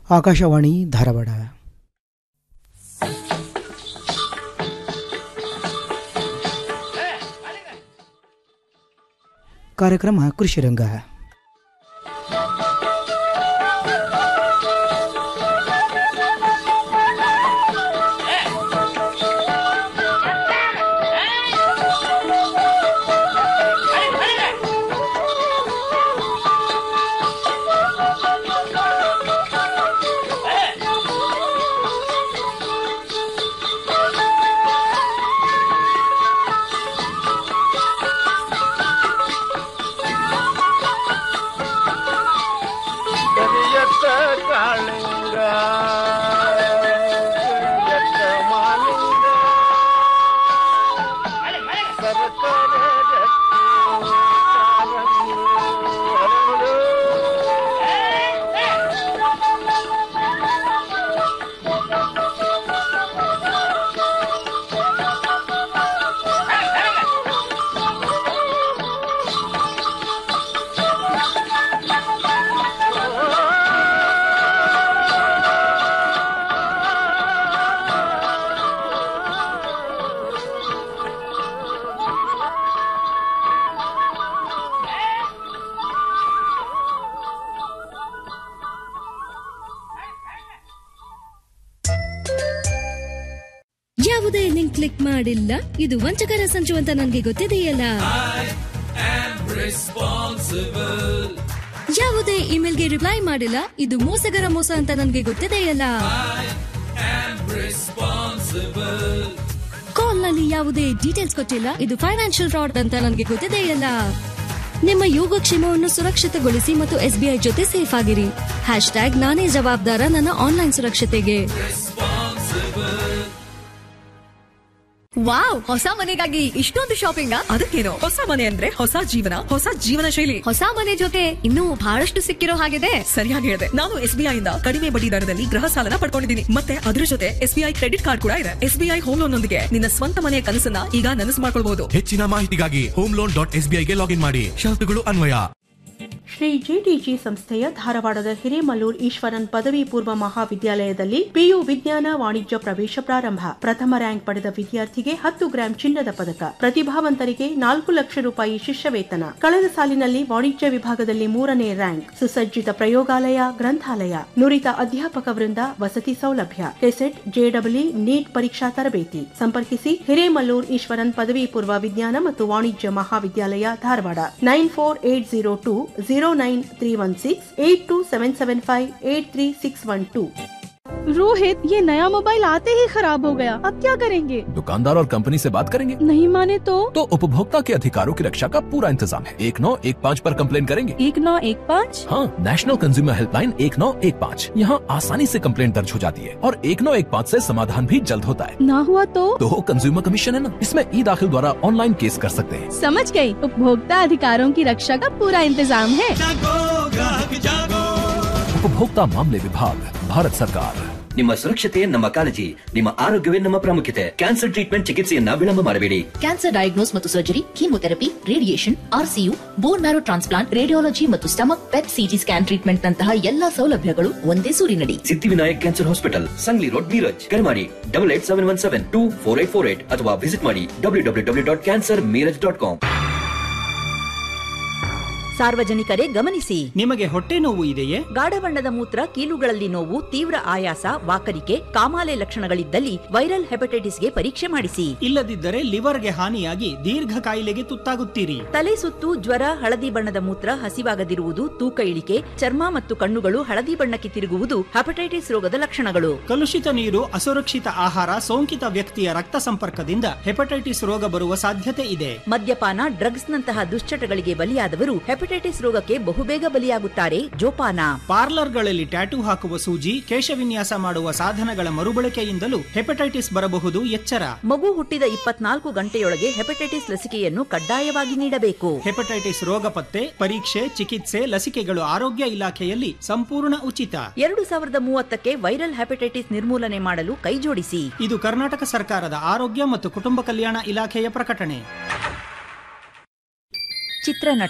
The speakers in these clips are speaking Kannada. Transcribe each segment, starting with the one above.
ಆಕಾಶವಾಣಿ ಧಾರವಾಡ ಕಾರ್ಯಕ್ರಮ ಕೃಷಿರಂಗ ಕರಿಯತ್ತ ಕಾಳಿಂಗ ಕರಿಯತ್ತ ಮಾಲಿಂಗ ಸರ್ಕಾರ ಯಾವುದೇ ಲಿಂಕ್ ಕ್ಲಿಕ್ ಮಾಡಿಲ್ಲ ಇದು ವಂಚಕರ ಸಂಚು ಅಂತ ನನಗೆ ಗೊತ್ತಿದೆಯಲ್ಲ ಯಾವುದೇ ಇಮೇಲ್ಗೆ ರಿಪ್ಲೈ ಮಾಡಿಲ್ಲ ಇದು ಮೋಸಗರ ಮೋಸ ಅಂತ ನನಗೆ ಗೊತ್ತಿದೆಯಲ್ಲ ಕಾಲ್ ನಲ್ಲಿ ಯಾವುದೇ ಡೀಟೇಲ್ಸ್ ಕೊಟ್ಟಿಲ್ಲ ಇದು ಫೈನಾನ್ಷಿಯಲ್ ಫ್ರಾಡ್ ಅಂತ ನನಗೆ ಗೊತ್ತಿದೆಯಲ್ಲ ನಿಮ್ಮ ಯೋಗಕ್ಷೇಮವನ್ನು ಸುರಕ್ಷಿತಗೊಳಿಸಿ ಮತ್ತು ಎಸ್ಬಿಐ ಜೊತೆ ಸೇಫ್ ಆಗಿರಿ ಹ್ಯಾಶ್ ಟ್ಯಾಗ್ ನಾನೇ ಜವಾಬ್ದಾರ ನನ್ನ ಆನ್ಲೈನ್ ಸುರಕ್ಷತೆಗೆ ವಾವ್ ಹೊಸ ಮನೆಗಾಗಿ ಇಷ್ಟೊಂದು ಶಾಪಿಂಗ್ ಅದಕ್ಕೇನು ಹೊಸ ಮನೆ ಅಂದ್ರೆ ಹೊಸ ಜೀವನ ಹೊಸ ಜೀವನ ಶೈಲಿ ಹೊಸ ಮನೆ ಜೊತೆ ಇನ್ನೂ ಬಹಳಷ್ಟು ಸಿಕ್ಕಿರೋ ಹಾಗಿದೆ ಸರಿಯಾಗಿ ಹೇಳಿದೆ ನಾನು ಎಸ್ಬಿಐ ಇಂದ ಕಡಿಮೆ ಬಡ್ಡಿ ದರದಲ್ಲಿ ಗೃಹ ಸಾಲನ ಪಡ್ಕೊಂಡಿದ್ದೀನಿ ಮತ್ತೆ ಅದ್ರ ಜೊತೆ ಎಸ್ಬಿಐ ಕ್ರೆಡಿಟ್ ಕಾರ್ಡ್ ಕೂಡ ಇದೆ ಎಸ್ಬಿಐ ಹೋಮ್ ಲೋನ್ ನೊಂದಿಗೆ ನಿನ್ನ ಸ್ವಂತ ಮನೆಯ ಕನಸನ್ನ ಈಗ ನನಸು ಮಾಡ್ಕೊಳ್ಬಹುದು ಹೆಚ್ಚಿನ ಮಾಹಿತಿಗಾಗಿ ಹೋಮ್ ಲೋನ್ ಡಾಟ್ ಎಸ್ಬಿಐಗೆ ಲಾಗಿನ್ ಮಾಡಿ ಷರತ್ತುಗಳು ಅನ್ವಯ ಶ್ರೀ ಜೆಟಿಜಿ ಸಂಸ್ಥೆಯ ಧಾರವಾಡದ ಹಿರೇಮಲ್ಲೂರ್ ಈಶ್ವರನ್ ಪದವಿ ಪೂರ್ವ ಮಹಾವಿದ್ಯಾಲಯದಲ್ಲಿ ಪಿಯು ವಿಜ್ಞಾನ ವಾಣಿಜ್ಯ ಪ್ರವೇಶ ಪ್ರಾರಂಭ ಪ್ರಥಮ ರ್ಯಾಂಕ್ ಪಡೆದ ವಿದ್ಯಾರ್ಥಿಗೆ ಹತ್ತು ಗ್ರಾಂ ಚಿನ್ನದ ಪದಕ ಪ್ರತಿಭಾವಂತರಿಗೆ ನಾಲ್ಕು ಲಕ್ಷ ರೂಪಾಯಿ ಶಿಷ್ಯ ವೇತನ ಕಳೆದ ಸಾಲಿನಲ್ಲಿ ವಾಣಿಜ್ಯ ವಿಭಾಗದಲ್ಲಿ ಮೂರನೇ ರ್ಯಾಂಕ್ ಸುಸಜ್ಜಿತ ಪ್ರಯೋಗಾಲಯ ಗ್ರಂಥಾಲಯ ನುರಿತ ಅಧ್ಯಾಪಕ ವೃಂದ ವಸತಿ ಸೌಲಭ್ಯ ಕೆಸೆಟ್ ಜೆಡಬ್ಲ್ಯೂ ನೀಟ್ ಪರೀಕ್ಷಾ ತರಬೇತಿ ಸಂಪರ್ಕಿಸಿ ಹಿರೇಮಲ್ಲೂರ್ ಈಶ್ವರನ್ ಪದವಿ ಪೂರ್ವ ವಿಜ್ಞಾನ ಮತ್ತು ವಾಣಿಜ್ಯ ಮಹಾವಿದ್ಯಾಲಯ Dharwad nine four eight zero two zero nine three one six eight two seven seven five eight three six one two Rohit ये नया मोबाइल आते ही खराब हो गया अब क्या करेंगे दुकानदार और कंपनी से बात करेंगे नहीं माने तो तो उपभोक्ता के अधिकारों की रक्षा का पूरा इंतजाम है एक नौ एक पाँच पर कंप्लेन करेंगे एक नौ एक पाँच हाँ नेशनल कंज्यूमर हेल्पलाइन एक नौ एक पाँच यहाँ आसानी से कंप्लेन दर्ज हो जाती है और एक नौ एक पाँच ऐसी समाधान भी जल्द होता है ना हुआ तो तो कंज्यूमर कमीशन है ना इसमें ई दाखिल द्वारा ऑनलाइन केस कर सकते हैं समझ गई उपभोक्ता अधिकारों की रक्षा का पूरा इंतजाम है उपभोक्ता मामले विभाग भारत सरकार ನಿಮ್ಮ ಸುರಕ್ಷತೆ ನಮ್ಮ ಕಾಳಜಿ ನಿಮ್ಮ ಆರೋಗ್ಯವೇ ನಮ್ಮ ಪ್ರಾಮುಖ್ಯತೆ ಕ್ಯಾನ್ಸರ್ ಟ್ರೀಟ್ಮೆಂಟ್ ಚಿಕಿತ್ಸೆಯನ್ನ ವಿಳಂಬ ಮಾಡಬೇಡಿ ಕ್ಯಾನ್ಸರ್ ಡಯಾಗ್ನೋಸ್ ಮತ್ತು surgery chemotherapy radiation RCU bone marrow transplant radiology ಮತ್ತು stomach PET CT scan treatment ನಂತಹ ಎಲ್ಲಾ ಸೌಲಭ್ಯಗಳು ಒಂದೇ ಸೂರಿನಡಿ Siddhivinayak cancer hospital Sangli road Miraj ಕರೆ ಮಾಡಿ double eight seven one seven two four eight four eight ಅಥವಾ ವಿಸಿಟ್ ಮಾಡಿ W W W dot cancer Miraj dot com ಸಾರ್ವಜನಿಕರೇ ಗಮನಿಸಿ ನಿಮಗೆ ಹೊಟ್ಟೆ ನೋವು ಇದೆಯೇ ಗಾಢ ಬಣ್ಣದ ಮೂತ್ರ ಕೀಲುಗಳಲ್ಲಿ ನೋವು ತೀವ್ರ ಆಯಾಸ ವಾಕರಿಕೆ ಕಾಮಾಲೆ ಲಕ್ಷಣಗಳಿದ್ದಲ್ಲಿ ವೈರಲ್ ಹೆಪಟೈಟಿಸ್ಗೆ ಪರೀಕ್ಷೆ ಮಾಡಿಸಿ ಇಲ್ಲದಿದ್ದರೆ ಲಿವರ್ಗೆ ಹಾನಿಯಾಗಿ ದೀರ್ಘ ಕಾಯಿಲೆಗೆ ತುತ್ತಾಗುತ್ತೀರಿ ತಲೆ ಸುತ್ತು ಜ್ವರ ಹಳದಿ ಬಣ್ಣದ ಮೂತ್ರ ಹಸಿವಾಗದಿರುವುದು ತೂಕ ಇಳಿಕೆ ಚರ್ಮ ಮತ್ತು ಕಣ್ಣುಗಳು ಹಳದಿ ಬಣ್ಣಕ್ಕೆ ತಿರುಗುವುದು ಹೆಪಟೈಟಿಸ್ ರೋಗದ ಲಕ್ಷಣಗಳು ಕಲುಷಿತ ನೀರು ಅಸುರಕ್ಷಿತ ಆಹಾರ ಸೋಂಕಿತ ವ್ಯಕ್ತಿಯ ರಕ್ತ ಸಂಪರ್ಕದಿಂದ ಹೆಪಟೈಟಿಸ್ ರೋಗ ಬರುವ ಸಾಧ್ಯತೆ ಇದೆ ಮದ್ಯಪಾನ ಡ್ರಗ್ಸ್ ನಂತಹ ದುಶ್ಚಟಗಳಿಗೆ ಬಲಿಯಾದವರು ಹೆಪಟೈಟಿಸ್ ರೋಗಕ್ಕೆ ಬಹುಬೇಗ ಬಲಿಯಾಗುತ್ತಾರೆ ಜೋಪಾನ ಪಾರ್ಲರ್ಗಳಲ್ಲಿ ಟ್ಯಾಟೂ ಹಾಕುವ ಸೂಜಿ ಕೇಶವಿನ್ಯಾಸ ಮಾಡುವ ಸಾಧನಗಳ ಮರುಬಳಕೆಯಿಂದಲೂ ಹೆಪಟೈಟಿಸ್ ಬರಬಹುದು ಎಚ್ಚರ ಮಗು ಹುಟ್ಟಿದ ಇಪ್ಪತ್ನಾಲ್ಕು ಗಂಟೆಯೊಳಗೆ ಹೆಪಟೈಟಿಸ್ ಲಸಿಕೆಯನ್ನು ಕಡ್ಡಾಯವಾಗಿ ನೀಡಬೇಕು ಹೆಪಟೈಟಿಸ್ ರೋಗ ಪತ್ತೆ ಪರೀಕ್ಷೆ ಚಿಕಿತ್ಸೆ ಲಸಿಕೆಗಳು ಆರೋಗ್ಯ ಇಲಾಖೆಯಲ್ಲಿ ಸಂಪೂರ್ಣ ಉಚಿತ ಎರಡು ಸಾವಿರದ ಮೂವತ್ತಕ್ಕೆ ವೈರಲ್ ಹೆಪಟೈಟಿಸ್ ನಿರ್ಮೂಲನೆ ಮಾಡಲು ಕೈಜೋಡಿಸಿ ಇದು ಕರ್ನಾಟಕ ಸರ್ಕಾರದ ಆರೋಗ್ಯ ಮತ್ತು ಕುಟುಂಬ ಕಲ್ಯಾಣ ಇಲಾಖೆಯ ಪ್ರಕಟಣೆ ಚಿತ್ರನಟ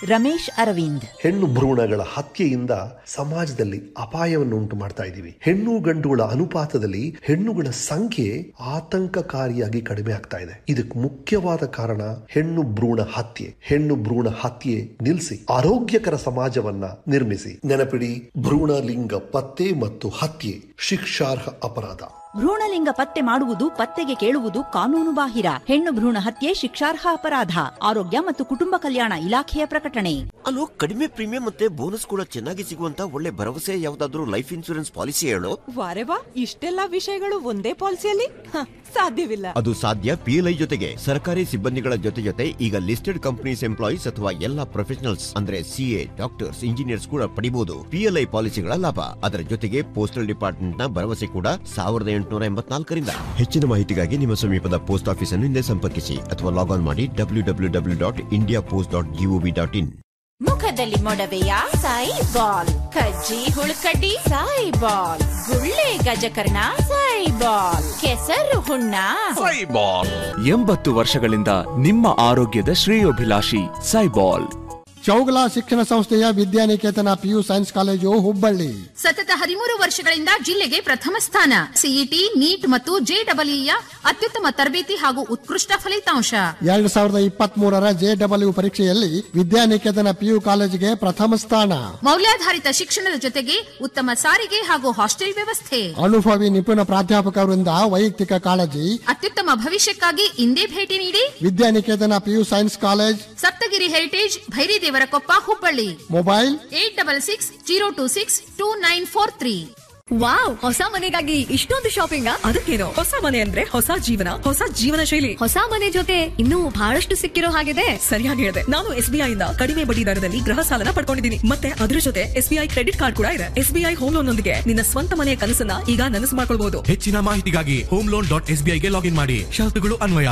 ರಮೇಶ್ ಅರವಿಂದ್ ಹೆಣ್ಣು ಭ್ರೂಣಗಳ ಹತ್ಯೆಯಿಂದ ಸಮಾಜದಲ್ಲಿ ಅಪಾಯವನ್ನು ಉಂಟು ಮಾಡ್ತಾ ಇದ್ದೀವಿ ಹೆಣ್ಣು ಗಂಡುಗಳ ಅನುಪಾತದಲ್ಲಿ ಹೆಣ್ಣುಗಳ ಸಂಖ್ಯೆ ಆತಂಕಕಾರಿಯಾಗಿ ಕಡಿಮೆ ಆಗ್ತಾ ಇದೆ ಇದಕ್ಕೆ ಮುಖ್ಯವಾದ ಕಾರಣ ಹೆಣ್ಣು ಭ್ರೂಣ ಹತ್ಯೆ ಹೆಣ್ಣು ಭ್ರೂಣ ಹತ್ಯೆ ನಿಲ್ಲಿಸಿ ಆರೋಗ್ಯಕರ ಸಮಾಜವನ್ನ ನಿರ್ಮಿಸಿ ನೆನಪಿಡಿ ಭ್ರೂಣ ಲಿಂಗ ಪತ್ತೆ ಮತ್ತು ಹತ್ಯೆ ಶಿಕ್ಷಾರ್ಹ ಅಪರಾಧ ಭ್ರೂಣಲಿಂಗ ಪತ್ತೆ ಮಾಡುವುದು ಪತ್ತೆಗೆ ಕೇಳುವುದು ಕಾನೂನು ಬಾಹಿರ ಹೆಣ್ಣು ಭ್ರೂಣ ಹತ್ಯೆ ಶಿಕ್ಷಾರ್ಹ ಅಪರಾಧ ಆರೋಗ್ಯ ಮತ್ತು ಕುಟುಂಬ ಕಲ್ಯಾಣ ಇಲಾಖೆಯ ಪ್ರಕಟಣೆ ಅಲ್ಲೋ ಕಡಿಮೆ ಪ್ರೀಮಿಯಂ ಮತ್ತೆ ಬೋನಸ್ ಕೂಡ ಚೆನ್ನಾಗಿ ಸಿಗುವಂತ ಒಳ್ಳೆ ಭರವಸೆ ಯಾವ್ದಾದ್ರು ಲೈಫ್ ಇನ್ಸೂರೆನ್ಸ್ ಪಾಲಿಸಿ ಹೇಳು ವಾರೆ ವಾ ಇಷ್ಟೆಲ್ಲ ವಿಷಯಗಳು ಒಂದೇ ಪಾಲಿಸಿಯಲ್ಲಿ ಹ, ಸಾಧ್ಯವಿಲ್ಲ ಅದು ಸಾಧ್ಯ ಪಿಎಲ್ಐ ಜೊತೆಗೆ ಸರ್ಕಾರಿ ಸಿಬ್ಬಂದಿಗಳ ಜೊತೆ ಜೊತೆ ಈಗ ಲಿಸ್ಟೆಡ್ ಕಂಪನೀಸ್ ಎಂಪ್ಲಾಯೀಸ್ ಅಥವಾ ಎಲ್ಲಾ ಪ್ರೊಫೆಷನಲ್ಸ್ ಅಂದ್ರೆ ಸಿಎ ಡಾಕ್ಟರ್ಸ್ ಇಂಜಿನಿಯರ್ಸ್ ಕೂಡ ಪಡಿಬಹುದು ಪಿಎಲ್ಐ ಪಾಲಿಸಿಗಳ ಲಾಭ ಅದರ ಜೊತೆಗೆ ಪೋಸ್ಟಲ್ ಡಿಪಾರ್ಟ್ಮೆಂಟ್ ನ ಭರವಸೆ ಕೂಡ ಸಾವಿರದ ಎಂಟುನೂರ ಎಂಬತ್ನಾಲ್ಕರಿಂದ ಹೆಚ್ಚಿನ ಮಾಹಿತಿಗಾಗಿ ನಿಮ್ಮ ಸಮೀಪದ ಪೋಸ್ಟ್ ಆಫೀಸ್ ಅನ್ನು ಹಿಂದೆ ಸಂಪರ್ಕಿಸಿ ಅಥವಾ ಲಾಗ್ ಆನ್ ಮಾಡಿ W W W dot India post dot G O V dot in ಮುಖದಲ್ಲಿ ಮೊಡವೆಯ ಸಾಯಿ ಬಾಲ್ ಕಜ್ಜಿ ಹುಳುಕಡ್ಡಿ ಸಾಯಿ ಬಾಲ್ ಗುಳ್ಳೆ ಗಜಕರ್ಣ ಸಾಯಿ ಬಾಲ್ ಕೆಸರು ಹುಣ್ಣ ಎಂಬತ್ತು ವರ್ಷಗಳಿಂದ ನಿಮ್ಮ ಆರೋಗ್ಯದ ಶ್ರೇಯೋಭಿಲಾಷಿ ಸೈಬಾಲ್ ಚೌಗಲ ಶಿಕ್ಷಣ ಸಂಸ್ಥೆಯ Vidyaniketan PU science college Hubballi ಸತತ ಹದಿಮೂರು ವರ್ಷಗಳಿಂದ ಜಿಲ್ಲೆಗೆ ಪ್ರಥಮ ಸ್ಥಾನ ಸಿಇಟಿ ನೀಟ್ ಮತ್ತು ಜೆಡಬ್ಲ್ಯೂಯ ಅತ್ಯುತ್ತಮ ತರಬೇತಿ ಹಾಗೂ ಉತ್ಕೃಷ್ಟ ಫಲಿತಾಂಶ ಎರಡ್ ಸಾವಿರದ ಇಪ್ಪತ್ತ್ ಮೂರರ ಜೆಡಬ್ಲ್ಯೂ ಪರೀಕ್ಷೆಯಲ್ಲಿ ವಿದ್ಯಾನಿಕೇತನ ಪಿಯು ಕಾಲೇಜಿಗೆ ಪ್ರಥಮ ಸ್ಥಾನ ಮೌಲ್ಯಾಧಾರಿತ ಶಿಕ್ಷಣದ ಜೊತೆಗೆ ಉತ್ತಮ ಸಾರಿಗೆ ಹಾಗೂ ಹಾಸ್ಟೆಲ್ ವ್ಯವಸ್ಥೆ ಅನುಭವಿ ನಿಪುಣ ಪ್ರಾಧ್ಯಾಪಕರಿಂದ ವೈಯಕ್ತಿಕ ಕಾಳಜಿ ಅತ್ಯುತ್ತಮ ಭವಿಷ್ಯಕ್ಕಾಗಿ ಇಂದೇ ಭೇಟಿ ನೀಡಿ Vidyaniketan PU science college Saptagiri heritage Bhairidevarakoppa Hubballi mobile eight double six zero two six two nine four three wow ಹೊಸ ಮನೆಗಾಗಿ ಇಷ್ಟೊಂದು ಶಾಪಿಂಗ್ ಅದಕ್ಕೇನು ಹೊಸ ಮನೆ ಅಂದ್ರೆ ಹೊಸ ಜೀವನ ಹೊಸ ಜೀವನ ಶೈಲಿ ಹೊಸ ಮನೆ ಜೊತೆ ಇನ್ನೂ ಬಹಳಷ್ಟು ಸಿಕ್ಕಿರೋ ಹಾಗಿದೆ ಸರಿಯಾಗಿ ಹೇಳಿದೆ ನಾನು ಎಸ್ಬಿಐ ಇಂದ ಕಡಿಮೆ ಬಡ್ಡಿ ದರದಲ್ಲಿ ಗೃಹ ಸಾಲನ ಪಡ್ಕೊಂಡಿದ್ದೀನಿ ಮತ್ತೆ ಅದ್ರ ಜೊತೆ ಎಸ್ಬಿಐ ಕ್ರೆಡಿಟ್ ಕಾರ್ಡ್ ಕೂಡ ಇದೆ ಎಸ್ಬಿಐ ಹೋಮ್ ಲೋನ್ ನೊಂದಿಗೆ ನಿನ್ನ ಸ್ವಂತ ಮನೆಯ ಕನಸನ್ನ ಈಗ ನನಸು ಮಾಡ್ಕೊಳ್ಬಹುದು ಹೆಚ್ಚಿನ ಮಾಹಿತಿಗಾಗಿ ಹೋಮ್ ಲೋನ್ ಡಾಟ್ ಎಸ್ ಗೆ ಲಾಗಿನ್ ಮಾಡಿ ಷರತ್ತುಗಳು ಅನ್ವಯ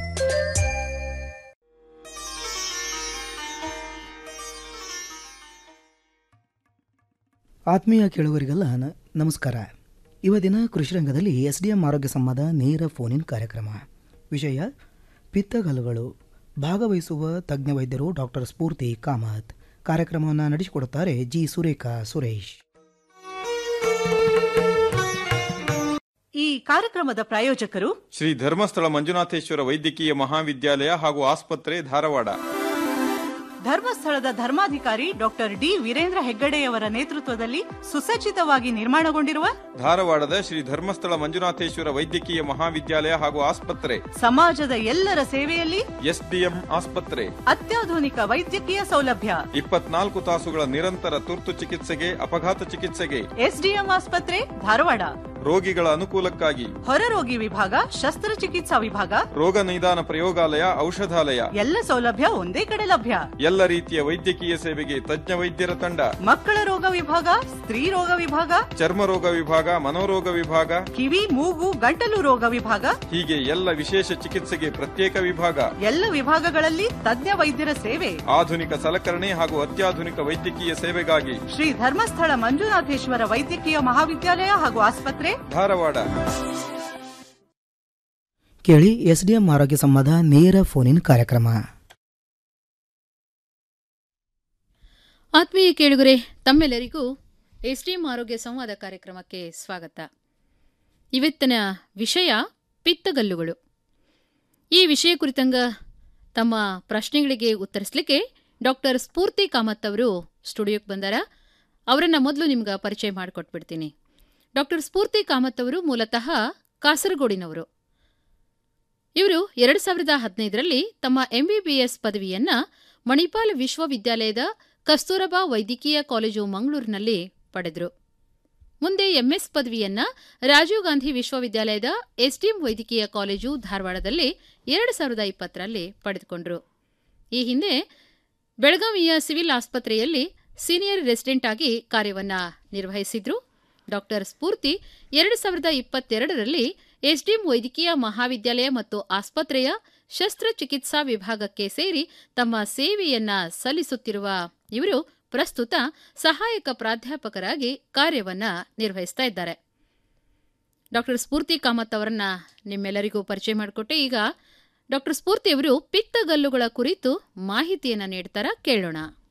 ಆತ್ಮೀಯ ಕೇಳುಗರಿಗೆಲ್ಲ ನ- ನಮಸ್ಕಾರ ಇವತ್ತಿನ ಕೃಷಿ ರಂಗದಲ್ಲಿ ಎಸ್ ಡಿ ಎಂ ಆರೋಗ್ಯ ಸಂವಾದ ನೇರ ಫೋನ್ ಇನ್ ಕಾರ್ಯಕ್ರಮ ವಿಷಯ ಪಿತ್ತಗಲ್ಲುಗಳು ಭಾಗವಹಿಸುವ ತಜ್ಞ ವೈದ್ಯರು ಡಾಕ್ಟರ್ ಸ್ಫೂರ್ತಿ ಕಾಮತ್ ಕಾರ್ಯಕ್ರಮವನ್ನು ನಡೆಸಿಕೊಡುತ್ತಾರೆ ಜಿ ಸುರೇಖಾ ಸುರೇಶ್ ಈ ಕಾರ್ಯಕ್ರಮದ ಪ್ರಾಯೋಜಕರು ಶ್ರೀ ಧರ್ಮಸ್ಥಳ ಮಂಜುನಾಥೇಶ್ವರ ವೈದ್ಯಕೀಯ ಮಹಾವಿದ್ಯಾಲಯ ಹಾಗೂ ಆಸ್ಪತ್ರೆ ಧಾರವಾಡ ಧರ್ಮಸ್ಥಳದ ಧರ್ಮಾಧಿಕಾರಿ ಡಾಕ್ಟರ್ ಡಿ ವೀರೇಂದ್ರ ಹೆಗ್ಗಡೆಯವರ ನೇತೃತ್ವದಲ್ಲಿ ಸುಸಜ್ಜಿತವಾಗಿ ನಿರ್ಮಾಣಗೊಂಡಿರುವ ಧಾರವಾಡದ ಶ್ರೀ ಧರ್ಮಸ್ಥಳ ಮಂಜುನಾಥೇಶ್ವರ ವೈದ್ಯಕೀಯ ಮಹಾವಿದ್ಯಾಲಯ ಹಾಗೂ ಆಸ್ಪತ್ರೆ ಸಮಾಜದ ಎಲ್ಲರ ಸೇವೆಯಲ್ಲಿ ಎಸ್ಡಿಎಂ ಆಸ್ಪತ್ರೆ ಅತ್ಯಾಧುನಿಕ ವೈದ್ಯಕೀಯ ಸೌಲಭ್ಯ ಇಪ್ಪತ್ನಾಲ್ಕು ತಾಸುಗಳ ನಿರಂತರ ತುರ್ತು ಚಿಕಿತ್ಸೆಗೆ ಅಪಘಾತ ಚಿಕಿತ್ಸೆಗೆ ಎಸ್ಡಿಎಂ ಆಸ್ಪತ್ರೆ ಧಾರವಾಡ ರೋಗಿಗಳ ಅನುಕೂಲಕ್ಕಾಗಿ ಹೊರರೋಗಿ ವಿಭಾಗ ಶಸ್ತ್ರಚಿಕಿತ್ಸಾ ವಿಭಾಗ ರೋಗ ನಿದಾನ ಪ್ರಯೋಗಾಲಯ ಔಷಧಾಲಯ ಎಲ್ಲ ಸೌಲಭ್ಯ ಒಂದೇ ಕಡೆ ಲಭ್ಯ ಎಲ್ಲ ರೀತಿಯ ವೈದ್ಯಕೀಯ ಸೇವೆಗೆ ತಜ್ಞ ವೈದ್ಯರ ತಂಡ ಮಕ್ಕಳ ರೋಗ ವಿಭಾಗ ಸ್ತ್ರೀ ರೋಗ ವಿಭಾಗ ಚರ್ಮ ರೋಗ ವಿಭಾಗ ಮನೋರೋಗ ವಿಭಾಗ ಕಿವಿ ಮೂಗು ಗಂಟಲು ರೋಗ ವಿಭಾಗ ಹೀಗೆ ಎಲ್ಲ ವಿಶೇಷ ಚಿಕಿತ್ಸೆಗೆ ಪ್ರತ್ಯೇಕ ವಿಭಾಗ ಎಲ್ಲ ವಿಭಾಗಗಳಲ್ಲಿ ತಜ್ಞ ವೈದ್ಯರ ಸೇವೆ ಆಧುನಿಕ ಸಲಕರಣೆ ಹಾಗೂ ಅತ್ಯಾಧುನಿಕ ವೈದ್ಯಕೀಯ ಸೇವೆಗಾಗಿ ಶ್ರೀ ಧರ್ಮಸ್ಥಳ ಮಂಜುನಾಥೇಶ್ವರ ವೈದ್ಯಕೀಯ ಮಹಾವಿದ್ಯಾಲಯ ಹಾಗೂ ಆಸ್ಪತ್ರೆ ಧಾರವಾಡ ಕೇಳಿ ಎಸ್ ಡಿ ಎಂ ಆರೋಗ್ಯ ಸಂವಾದ ನೇರ ಫೋನ್ ಇನ್ ಕಾರ್ಯಕ್ರಮ ಆತ್ಮೀಯ ಕೇಳುಗರೆ ತಮ್ಮೆಲ್ಲರಿಗೂ ಎಸ್ಡಿಎಂ ಆರೋಗ್ಯ ಸಂವಾದ ಕಾರ್ಯಕ್ರಮಕ್ಕೆ ಸ್ವಾಗತ ಇವತ್ತಿನ ವಿಷಯ ಪಿತ್ತಗಲ್ಲುಗಳು ಈ ವಿಷಯ ಕುರಿತಂಗ ತಮ್ಮ ಪ್ರಶ್ನೆಗಳಿಗೆ ಉತ್ತರಿಸಲಿಕ್ಕೆ ಡಾಕ್ಟರ್ ಸ್ಫೂರ್ತಿ ಕಾಮತ್ ಅವರು ಸ್ಟುಡಿಯೋಕ್ಕೆ ಬಂದಾರ ಅವರನ್ನ ಮೊದಲು ನಿಮ್ಗೆ ಪರಿಚಯ ಮಾಡಿಕೊಟ್ಬಿಡ್ತೀನಿ ಡಾಕ್ಟರ್ ಸ್ಫೂರ್ತಿ ಕಾಮತ್ ಅವರು ಮೂಲತಃ ಕಾಸರಗೋಡಿನವರು ಇವರು ಎರಡು ಸಾವಿರದ ಹದಿನೈದರಲ್ಲಿ ತಮ್ಮ ಎಂಬಿಬಿಎಸ್ ಪದವಿಯನ್ನ ಮಣಿಪಾಲ್ ವಿಶ್ವವಿದ್ಯಾಲಯದ ಕಸ್ತೂರಬಾ ವೈದ್ಯಕೀಯ ಕಾಲೇಜು ಮಂಗಳೂರಿನಲ್ಲಿ ಪಡೆದರು ಮುಂದೆ ಎಂಎಸ್ ಪದವಿಯನ್ನ ರಾಜೀವ್ ಗಾಂಧಿ ವಿಶ್ವವಿದ್ಯಾಲಯದ ಎಸ್ಡಿಎಂ ವೈದ್ಯಕೀಯ ಕಾಲೇಜು ಧಾರವಾಡದಲ್ಲಿ ಎರಡು ಸಾವಿರದ ಇಪ್ಪತ್ತರಲ್ಲಿ ಪಡೆದುಕೊಂಡರು ಈ ಹಿಂದೆ ಬೆಳಗಾವಿಯ ಸಿವಿಲ್ ಆಸ್ಪತ್ರೆಯಲ್ಲಿ ಸೀನಿಯರ್ ರೆಸಿಡೆಂಟ್ ಆಗಿ ಕಾರ್ಯವನ್ನ ನಿರ್ವಹಿಸಿದ್ರು ಡಾಕ್ಟರ್ ಸ್ಫೂರ್ತಿ ಎರಡು ಸಾವಿರದ ಇಪ್ಪತ್ತೆರಡರಲ್ಲಿ ಎಸ್ಡಿಎಂ ವೈದ್ಯಕೀಯ ಮಹಾವಿದ್ಯಾಲಯ ಮತ್ತು ಆಸ್ಪತ್ರೆಯ ಶಸ್ತ್ರಚಿಕಿತ್ಸಾ ವಿಭಾಗಕ್ಕೆ ಸೇರಿ ತಮ್ಮ ಸೇವೆಯನ್ನ ಸಲ್ಲಿಸುತ್ತಿರುವ ಇವರು ಪ್ರಸ್ತುತ ಸಹಾಯಕ ಪ್ರಾಧ್ಯಾಪಕರಾಗಿ ಕಾರ್ಯವನ್ನ ನಿರ್ವಹಿಸ್ತಾ ಇದ್ದಾರೆ ಡಾಕ್ಟರ್ ಸ್ಫೂರ್ತಿ ಕಾಮತ್ ಅವರನ್ನ ನಿಮ್ಮೆಲ್ಲರಿಗೂ ಪರಿಚಯ ಮಾಡಿಕೊಟ್ಟೆ ಈಗ ಡಾಕ್ಟರ್ ಸ್ಫೂರ್ತಿ ಅವರು ಪಿತ್ತಗಲ್ಲುಗಳ ಕುರಿತು ಮಾಹಿತಿಯನ್ನ ನೀಡ್ತಾರ ಕೇಳೋಣ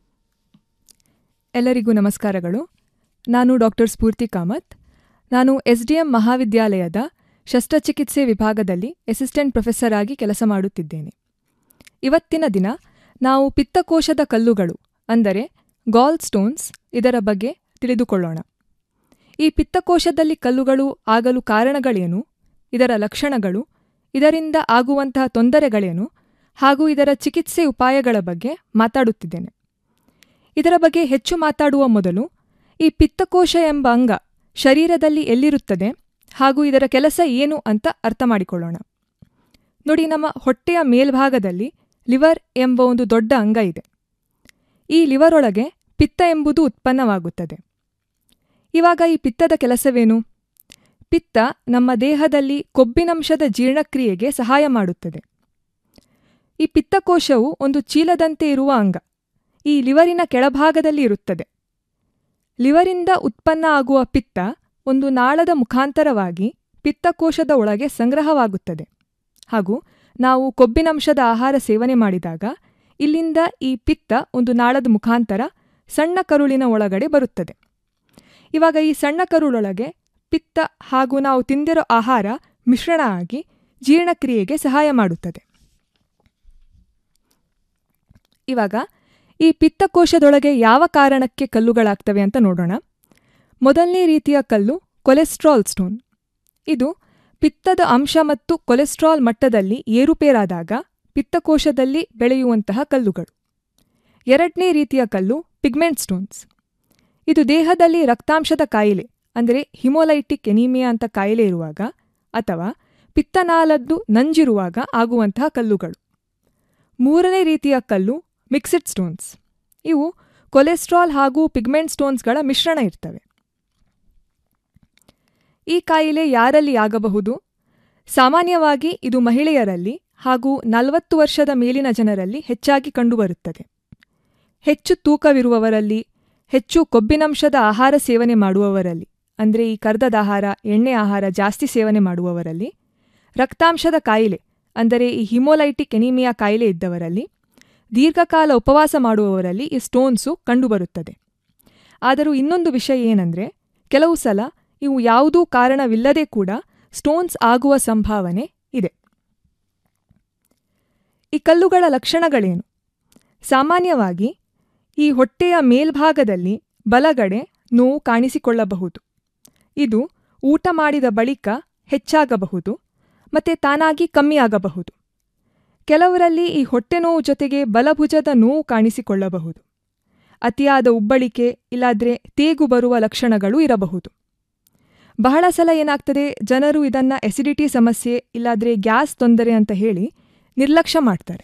ಎಲ್ಲರಿಗೂ ನಮಸ್ಕಾರಗಳು ನಾನು ಡಾಕ್ಟರ್ ಸ್ಫೂರ್ತಿ ಕಾಮತ್ ನಾನು ಎಸ್ ಡಿ ಎಂ ಮಹಾವಿದ್ಯಾಲಯದ ಶಸ್ತ್ರಚಿಕಿತ್ಸೆ ವಿಭಾಗದಲ್ಲಿ ಅಸಿಸ್ಟೆಂಟ್ ಪ್ರೊಫೆಸರ್ ಆಗಿ ಕೆಲಸ ಮಾಡುತ್ತಿದ್ದೇನೆ ಇವತ್ತಿನ ದಿನ ನಾವು ಪಿತ್ತಕೋಶದ ಕಲ್ಲುಗಳು ಅಂದರೆ ಗಾಲ್ ಸ್ಟೋನ್ಸ್ ಇದರ ಬಗ್ಗೆ ತಿಳಿದುಕೊಳ್ಳೋಣ ಈ ಪಿತ್ತಕೋಶದಲ್ಲಿ ಕಲ್ಲುಗಳು ಆಗಲು ಕಾರಣಗಳೇನು ಇದರ ಲಕ್ಷಣಗಳು ಇದರಿಂದ ಆಗುವಂತಹ ತೊಂದರೆಗಳೇನು ಹಾಗೂ ಇದರ ಚಿಕಿತ್ಸೆ ಉಪಾಯಗಳ ಬಗ್ಗೆ ಮಾತಾಡುತ್ತಿದ್ದೇನೆ ಇದರ ಬಗ್ಗೆ ಹೆಚ್ಚು ಮಾತಾಡುವ ಮೊದಲು ಈ ಪಿತ್ತಕೋಶ ಎಂಬ ಅಂಗ ಶರೀರದಲ್ಲಿ ಎಲ್ಲಿರುತ್ತದೆ ಹಾಗೂ ಇದರ ಕೆಲಸ ಏನು ಅಂತ ಅರ್ಥ ಮಾಡಿಕೊಳ್ಳೋಣ ನೋಡಿ ನಮ್ಮ ಹೊಟ್ಟೆಯ ಮೇಲ್ಭಾಗದಲ್ಲಿ ಲಿವರ್ ಎಂಬ ಒಂದು ದೊಡ್ಡ ಅಂಗ ಇದೆ ಈ ಲಿವರ್ ಒಳಗೆ ಪಿತ್ತ ಎಂಬುದು ಉತ್ಪನ್ನವಾಗುತ್ತದೆ ಇವಾಗ ಈ ಪಿತ್ತದ ಕೆಲಸವೇನು ಪಿತ್ತ ನಮ್ಮ ದೇಹದಲ್ಲಿ ಕೊಬ್ಬಿನಂಶದ ಜೀರ್ಣಕ್ರಿಯೆಗೆ ಸಹಾಯ ಮಾಡುತ್ತದೆ ಈ ಪಿತ್ತಕೋಶವು ಒಂದು ಚೀಲದಂತೆ ಇರುವ ಅಂಗ ಈ ಲಿವರಿನ ಕೆಳಭಾಗದಲ್ಲಿ ಇರುತ್ತದೆ ಲಿವರಿಂದ ಉತ್ಪನ್ನ ಆಗುವ ಪಿತ್ತ ಒಂದು ನಾಳದ ಮುಖಾಂತರವಾಗಿ ಪಿತ್ತಕೋಶದ ಒಳಗೆ ಸಂಗ್ರಹವಾಗುತ್ತದೆ ಹಾಗೂ ನಾವು ಕೊಬ್ಬಿನಂಶದ ಆಹಾರ ಸೇವನೆ ಮಾಡಿದಾಗ ಇಲ್ಲಿಂದ ಈ ಪಿತ್ತ ಒಂದು ನಾಳದ ಮುಖಾಂತರ ಸಣ್ಣ ಕರುಳಿನ ಒಳಗಡೆ ಬರುತ್ತದೆ ಇವಾಗ ಈ ಸಣ್ಣ ಕರುಳೊಳಗೆ ಪಿತ್ತ ಹಾಗೂ ನಾವು ತಿಂದಿರೋ ಆಹಾರ ಮಿಶ್ರಣ ಆಗಿ ಜೀರ್ಣಕ್ರಿಯೆಗೆ ಸಹಾಯ ಮಾಡುತ್ತದೆ ಇವಾಗ ಈ ಪಿತ್ತಕೋಶದೊಳಗೆ ಯಾವ ಕಾರಣಕ್ಕೆ ಕಲ್ಲುಗಳಾಗ್ತವೆ ಅಂತ ನೋಡೋಣ ಮೊದಲನೇ ರೀತಿಯ ಕಲ್ಲು ಕೊಲೆಸ್ಟ್ರಾಲ್ ಸ್ಟೋನ್ ಇದು ಪಿತ್ತದ ಅಂಶ ಮತ್ತು ಕೊಲೆಸ್ಟ್ರಾಲ್ ಮಟ್ಟದಲ್ಲಿ ಏರುಪೇರಾದಾಗ ಪಿತ್ತಕೋಶದಲ್ಲಿ ಬೆಳೆಯುವಂತಹ ಕಲ್ಲುಗಳು ಎರಡನೇ ರೀತಿಯ ಕಲ್ಲು ಪಿಗ್ಮೆಂಟ್ ಸ್ಟೋನ್ಸ್ ಇದು ದೇಹದಲ್ಲಿ ರಕ್ತಾಂಶದ ಕಾಯಿಲೆ ಅಂದರೆ ಹಿಮೋಲೈಟಿಕ್ ಎನೀಮಿಯಾ ಅಂತ ಕಾಯಿಲೆ ಇರುವಾಗ ಅಥವಾ ಪಿತ್ತನಾಲದ್ದು ನಂಜಿರುವಾಗ ಆಗುವಂತಹ ಕಲ್ಲುಗಳು ಮೂರನೇ ರೀತಿಯ ಕಲ್ಲು ಮಿಕ್ಸಿಡ್ ಸ್ಟೋನ್ಸ್ ಇವು ಕೊಲೆಸ್ಟ್ರಾಲ್ ಹಾಗೂ ಪಿಗ್ಮೆಂಟ್ ಸ್ಟೋನ್ಸ್ಗಳ ಮಿಶ್ರಣ ಇರ್ತವೆ ಈ ಕಾಯಿಲೆ ಯಾರಲ್ಲಿ ಆಗಬಹುದು ಸಾಮಾನ್ಯವಾಗಿ ಇದು ಮಹಿಳೆಯರಲ್ಲಿ ಹಾಗೂ ನಲವತ್ತು ವರ್ಷದ ಮೇಲಿನ ಜನರಲ್ಲಿ ಹೆಚ್ಚಾಗಿ ಕಂಡುಬರುತ್ತದೆ ಹೆಚ್ಚು ತೂಕವಿರುವವರಲ್ಲಿ ಹೆಚ್ಚು ಕೊಬ್ಬಿನಂಶದ ಆಹಾರ ಸೇವನೆ ಮಾಡುವವರಲ್ಲಿ ಅಂದರೆ ಈ ಕರ್ದದ ಆಹಾರ ಎಣ್ಣೆ ಆಹಾರ ಜಾಸ್ತಿ ಸೇವನೆ ಮಾಡುವವರಲ್ಲಿ ರಕ್ತಾಂಶದ ಕಾಯಿಲೆ ಅಂದರೆ ಈ ಹಿಮೋಲೈಟಿಕ್ ಎನಿಮಿಯಾ ಕಾಯಿಲೆ ಇದ್ದವರಲ್ಲಿ ದೀರ್ಘಕಾಲ ಉಪವಾಸ ಮಾಡುವವರಲ್ಲಿ ಈ ಸ್ಟೋನ್ಸು ಕಂಡುಬರುತ್ತದೆ ಆದರೂ ಇನ್ನೊಂದು ವಿಷಯ ಏನಂದರೆ ಕೆಲವು ಸಲ ಇವು ಯಾವುದೂ ಕಾರಣವಿಲ್ಲದೆ ಕೂಡ ಸ್ಟೋನ್ಸ್ ಆಗುವ ಸಂಭಾವನೆ ಇದೆ ಈ ಕಲ್ಲುಗಳ ಲಕ್ಷಣಗಳೇನು ಸಾಮಾನ್ಯವಾಗಿ ಈ ಹೊಟ್ಟೆಯ ಮೇಲ್ಭಾಗದಲ್ಲಿ ಬಲಗಡೆ ನೋವು ಕಾಣಿಸಿಕೊಳ್ಳಬಹುದು ಇದು ಊಟ ಮಾಡಿದ ಬಳಿಕ ಹೆಚ್ಚಾಗಬಹುದು ಮತ್ತೆ ತಾನಾಗಿ ಕಮ್ಮಿಯಾಗಬಹುದು ಕೆಲವರಲ್ಲಿ ಈ ಹೊಟ್ಟೆ ನೋವು ಜೊತೆಗೆ ಬಲಭುಜದ ನೋವು ಕಾಣಿಸಿಕೊಳ್ಳಬಹುದು ಅತಿಯಾದ ಉಬ್ಬಳಿಕೆ ಇಲ್ಲಾದ್ರೆ ತೇಗು ಬರುವ ಲಕ್ಷಣಗಳು ಇರಬಹುದು ಬಹಳ ಸಲ ಏನಾಗ್ತದೆ ಜನರು ಇದನ್ನ ಎಸಿಡಿಟಿ ಸಮಸ್ಯೆ ಇಲ್ಲಾದ್ರೆ ಗ್ಯಾಸ್ ತೊಂದರೆ ಅಂತ ಹೇಳಿ ನಿರ್ಲಕ್ಷ್ಯ ಮಾಡ್ತಾರೆ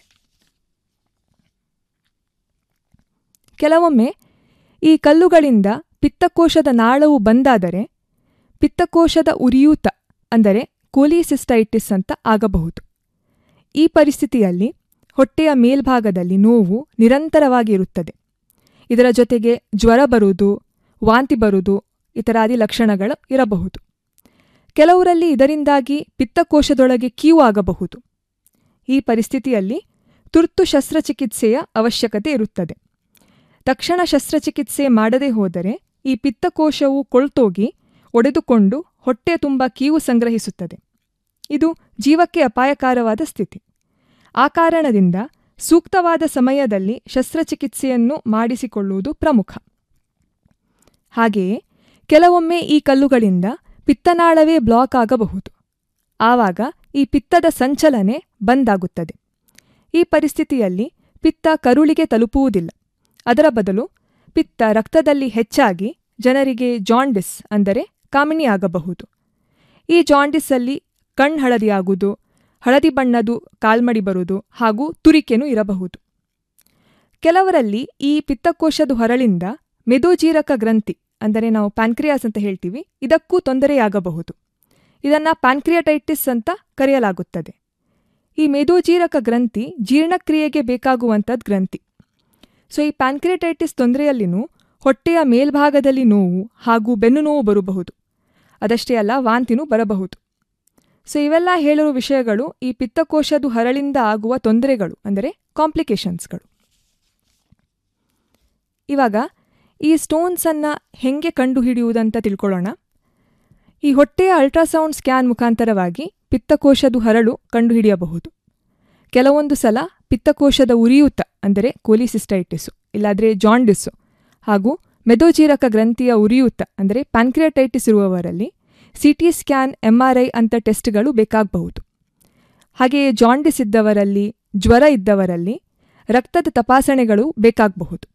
ಕೆಲವೊಮ್ಮೆ ಈ ಕಲ್ಲುಗಳಿಂದ ಪಿತ್ತಕೋಶದ ನಾಳವು ಬಂದಾದರೆ ಪಿತ್ತಕೋಶದ ಉರಿಯೂತ ಅಂದರೆ ಕೋಲಿಸಿಸ್ಟೈಟಿಸ್ ಅಂತ ಆಗಬಹುದು ಈ ಪರಿಸ್ಥಿತಿಯಲ್ಲಿ ಹೊಟ್ಟೆಯ ಮೇಲ್ಭಾಗದಲ್ಲಿ ನೋವು ನಿರಂತರವಾಗಿ ಇರುತ್ತದೆ ಇದರ ಜೊತೆಗೆ ಜ್ವರ ಬರುವುದು ವಾಂತಿ ಬರುವುದು ಇತರಾದಿ ಲಕ್ಷಣಗಳು ಇರಬಹುದು ಕೆಲವರಲ್ಲಿ ಇದರಿಂದಾಗಿ ಪಿತ್ತಕೋಶದೊಳಗೆ ಕೀವು ಆಗಬಹುದು ಈ ಪರಿಸ್ಥಿತಿಯಲ್ಲಿ ತುರ್ತು ಶಸ್ತ್ರಚಿಕಿತ್ಸೆಯ ಅವಶ್ಯಕತೆ ಇರುತ್ತದೆ ತಕ್ಷಣ ಶಸ್ತ್ರಚಿಕಿತ್ಸೆ ಮಾಡದೇ ಹೋದರೆ ಈ ಪಿತ್ತಕೋಶವು ಕೊಳ್ತೋಗಿ ಒಡೆದುಕೊಂಡು ಹೊಟ್ಟೆ ತುಂಬ ಕೀವು ಸಂಗ್ರಹಿಸುತ್ತದೆ ಇದು ಜೀವಕ್ಕೆ ಅಪಾಯಕಾರವಾದ ಸ್ಥಿತಿ ಆ ಕಾರಣದಿಂದ ಸೂಕ್ತವಾದ ಸಮಯದಲ್ಲಿ ಶಸ್ತ್ರಚಿಕಿತ್ಸೆಯನ್ನು ಮಾಡಿಸಿಕೊಳ್ಳುವುದು ಪ್ರಮುಖ ಹಾಗೆಯೇ ಕೆಲವೊಮ್ಮೆ ಈ ಕಲ್ಲುಗಳಿಂದ ಪಿತ್ತನಾಳವೇ ಬ್ಲಾಕ್ ಆಗಬಹುದು ಆವಾಗ ಈ ಪಿತ್ತದ ಸಂಚಲನೆ ಬಂದಾಗುತ್ತದೆ ಈ ಪರಿಸ್ಥಿತಿಯಲ್ಲಿ ಪಿತ್ತ ಕರುಳಿಗೆ ತಲುಪುವುದಿಲ್ಲ ಅದರ ಬದಲು ಪಿತ್ತ ರಕ್ತದಲ್ಲಿ ಹೆಚ್ಚಾಗಿ ಜನರಿಗೆ ಜಾಂಡಿಸ್ ಅಂದರೆ ಕಾಮಿಣಿಯಾಗಬಹುದು ಈ ಜಾಂಡಿಸ್ಸಲ್ಲಿ ಕಣ್ಣು ಹಳದಿಯಾಗುವುದು ಹಳದಿ ಬಣ್ಣದು ಕಾಲ್ಮಡಿ ಬರುವುದು ಹಾಗೂ ತುರಿಕೆನೂ ಇರಬಹುದು ಕೆಲವರಲ್ಲಿ ಈ ಪಿತ್ತಕೋಶದ ಹೊರಳಿಂದ ಮೆದೋಜೀರಕ ಗ್ರಂಥಿ ಅಂದರೆ ನಾವು ಪ್ಯಾನ್ಕ್ರಿಯಾಸ್ ಅಂತ ಹೇಳ್ತೀವಿ ಇದಕ್ಕೂ ತೊಂದರೆಯಾಗಬಹುದು ಇದನ್ನು ಪ್ಯಾನ್ಕ್ರಿಯಟೈಟಿಸ್ ಅಂತ ಕರೆಯಲಾಗುತ್ತದೆ ಈ ಮೆದೋಜೀರಕ ಗ್ರಂಥಿ ಜೀರ್ಣಕ್ರಿಯೆಗೆ ಬೇಕಾಗುವಂಥದ್ದು ಗ್ರಂಥಿ ಸೊ ಈ ಪ್ಯಾನ್ಕ್ರಿಯಟೈಟಿಸ್ ತೊಂದರೆಯಲ್ಲಿನೂ ಹೊಟ್ಟೆಯ ಮೇಲ್ಭಾಗದಲ್ಲಿ ನೋವು ಹಾಗೂ ಬೆನ್ನು ನೋವು ಬರಬಹುದು ಅದಷ್ಟೇ ಅಲ್ಲ ವಾಂತಿನೂ ಬರಬಹುದು ಸೊ ಇವೆಲ್ಲ ಹೇಳಿರುವ ವಿಷಯಗಳು ಈ ಪಿತ್ತಕೋಶದ ಹರಳಿಂದ ಆಗುವ ತೊಂದರೆಗಳು ಅಂದರೆ ಕಾಂಪ್ಲಿಕೇಶನ್ಸ್ಗಳು ಇವಾಗ ಈ ಸ್ಟೋನ್ಸನ್ನು ಹೆಂಗೆ ಕಂಡುಹಿಡಿಯುವುದಂತ ತಿಳ್ಕೊಳ್ಳೋಣ ಈ ಹೊಟ್ಟೆಯ ಅಲ್ಟ್ರಾಸೌಂಡ್ ಸ್ಕ್ಯಾನ್ ಮುಖಾಂತರವಾಗಿ ಪಿತ್ತಕೋಶದ ಹರಳು ಕಂಡುಹಿಡಿಯಬಹುದು ಕೆಲವೊಂದು ಸಲ ಪಿತ್ತಕೋಶದ ಉರಿಯೂತ ಅಂದರೆ ಕೋಲಿಸಿಸ್ಟೈಟಿಸು ಇಲ್ಲಾದರೆ ಜಾಂಡಿಸ್ಸು ಹಾಗೂ ಮೆದೋಜೀರಕ ಗ್ರಂಥಿಯ ಉರಿಯೂತ ಅಂದರೆ ಪ್ಯಾನ್ಕ್ರಿಯಾಟೈಟಿಸ್ ಇರುವವರಲ್ಲಿ ಸಿ ಟಿ ಸ್ಕ್ಯಾನ್ ಎಂಆರ್ಐ ಅಂತ ಟೆಸ್ಟ್ಗಳು ಬೇಕಾಗಬಹುದು ಹಾಗೆಯೇ ಜಾಂಡಿಸ್ ಇದ್ದವರಲ್ಲಿ ಜ್ವರ ಇದ್ದವರಲ್ಲಿ ರಕ್ತದ ತಪಾಸಣೆಗಳು ಬೇಕಾಗಬಹುದು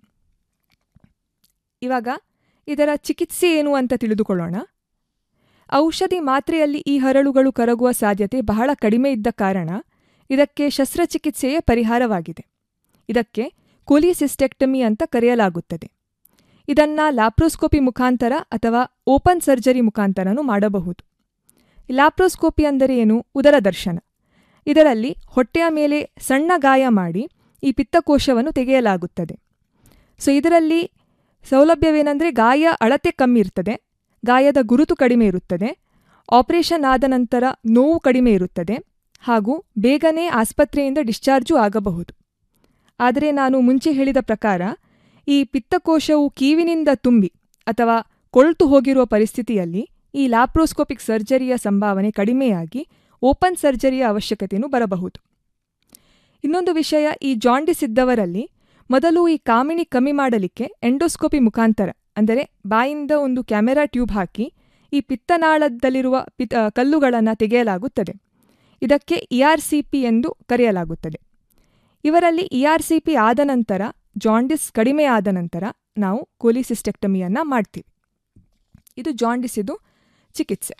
ಇವಾಗ ಇದರ ಚಿಕಿತ್ಸೆ ಏನು ಅಂತ ತಿಳಿದುಕೊಳ್ಳೋಣ ಔಷಧಿ ಮಾತ್ರೆಯಲ್ಲಿ ಈ ಹರಳುಗಳು ಕರಗುವ ಸಾಧ್ಯತೆ ಬಹಳ ಕಡಿಮೆ ಇದ್ದ ಕಾರಣ ಇದಕ್ಕೆ ಶಸ್ತ್ರಚಿಕಿತ್ಸೆಯೇ ಪರಿಹಾರವಾಗಿದೆ ಇದಕ್ಕೆ ಕೋಲಿಸಿಸ್ಟೆಕ್ಟಮಿ ಅಂತ ಕರೆಯಲಾಗುತ್ತದೆ ಇದನ್ನ ಲ್ಯಾಪ್ರೋಸ್ಕೋಪಿ ಮುಖಾಂತರ ಅಥವಾ ಓಪನ್ ಸರ್ಜರಿ ಮುಖಾಂತರನೂ ಮಾಡಬಹುದು ಲ್ಯಾಪ್ರೋಸ್ಕೋಪಿ ಅಂದರೆ ಏನು ಉದರ ದರ್ಶನ ಇದರಲ್ಲಿ ಹೊಟ್ಟೆಯ ಮೇಲೆ ಸಣ್ಣ ಗಾಯ ಮಾಡಿ ಈ ಪಿತ್ತಕೋಶವನ್ನು ತೆಗೆಯಲಾಗುತ್ತದೆ ಸೊ ಇದರಲ್ಲಿ ಸೌಲಭ್ಯವೇನೆಂದರೆ ಗಾಯ ಅಳತೆ ಕಮ್ಮಿ ಇರ್ತದೆ ಗಾಯದ ಗುರುತು ಕಡಿಮೆ ಇರುತ್ತದೆ ಆಪರೇಷನ್ ಆದ ನಂತರ ನೋವು ಕಡಿಮೆ ಇರುತ್ತದೆ ಹಾಗೂ ಬೇಗನೆ ಆಸ್ಪತ್ರೆಯಿಂದ ಡಿಸ್ಚಾರ್ಜು ಆಗಬಹುದು ಆದರೆ ನಾನು ಮುಂಚೆ ಹೇಳಿದ ಪ್ರಕಾರ ಈ ಪಿತ್ತಕೋಶವು ಕೀವಿನಿಂದ ತುಂಬಿ ಅಥವಾ ಕೊಳ್ತು ಹೋಗಿರುವ ಪರಿಸ್ಥಿತಿಯಲ್ಲಿ ಈ ಲ್ಯಾಪ್ರೋಸ್ಕೋಪಿಕ್ ಸರ್ಜರಿಯ ಸಂಭಾವನೆ ಕಡಿಮೆಯಾಗಿ ಓಪನ್ ಸರ್ಜರಿಯ ಅವಶ್ಯಕತೆಯೂ ಬರಬಹುದು ಇನ್ನೊಂದು ವಿಷಯ ಈ ಜಾಂಡಿಸ್ ಇದ್ದವರಲ್ಲಿ ಮೊದಲು ಈ ಕಾಮಿಣಿ ಕಮ್ಮಿ ಮಾಡಲಿಕ್ಕೆ ಎಂಡೋಸ್ಕೋಪಿ ಮುಖಾಂತರ ಅಂದರೆ ಬಾಯಿಂದ ಒಂದು ಕ್ಯಾಮೆರಾ ಟ್ಯೂಬ್ ಹಾಕಿ ಈ ಪಿತ್ತನಾಳದಲ್ಲಿರುವ ಪಿತ್ ಕಲ್ಲುಗಳನ್ನು ತೆಗೆಯಲಾಗುತ್ತದೆ ಇದಕ್ಕೆ ಇಆರ್ಸಿಪಿ ಎಂದು ಕರೆಯಲಾಗುತ್ತದೆ ಇವರಲ್ಲಿ ಇಆರ್ಸಿಪಿ ಆದ ನಂತರ ಜಾಂಡಿಸ್ ಕಡಿಮೆ ಆದ ನಂತರ ನಾವು ಕೋಲಿಸಿಸ್ಟೆಕ್ಟಮಿಯನ್ನು ಮಾಡ್ತೀವಿ ಇದು ಜಾಂಡಿಸಿದು ಚಿಕಿತ್ಸೆ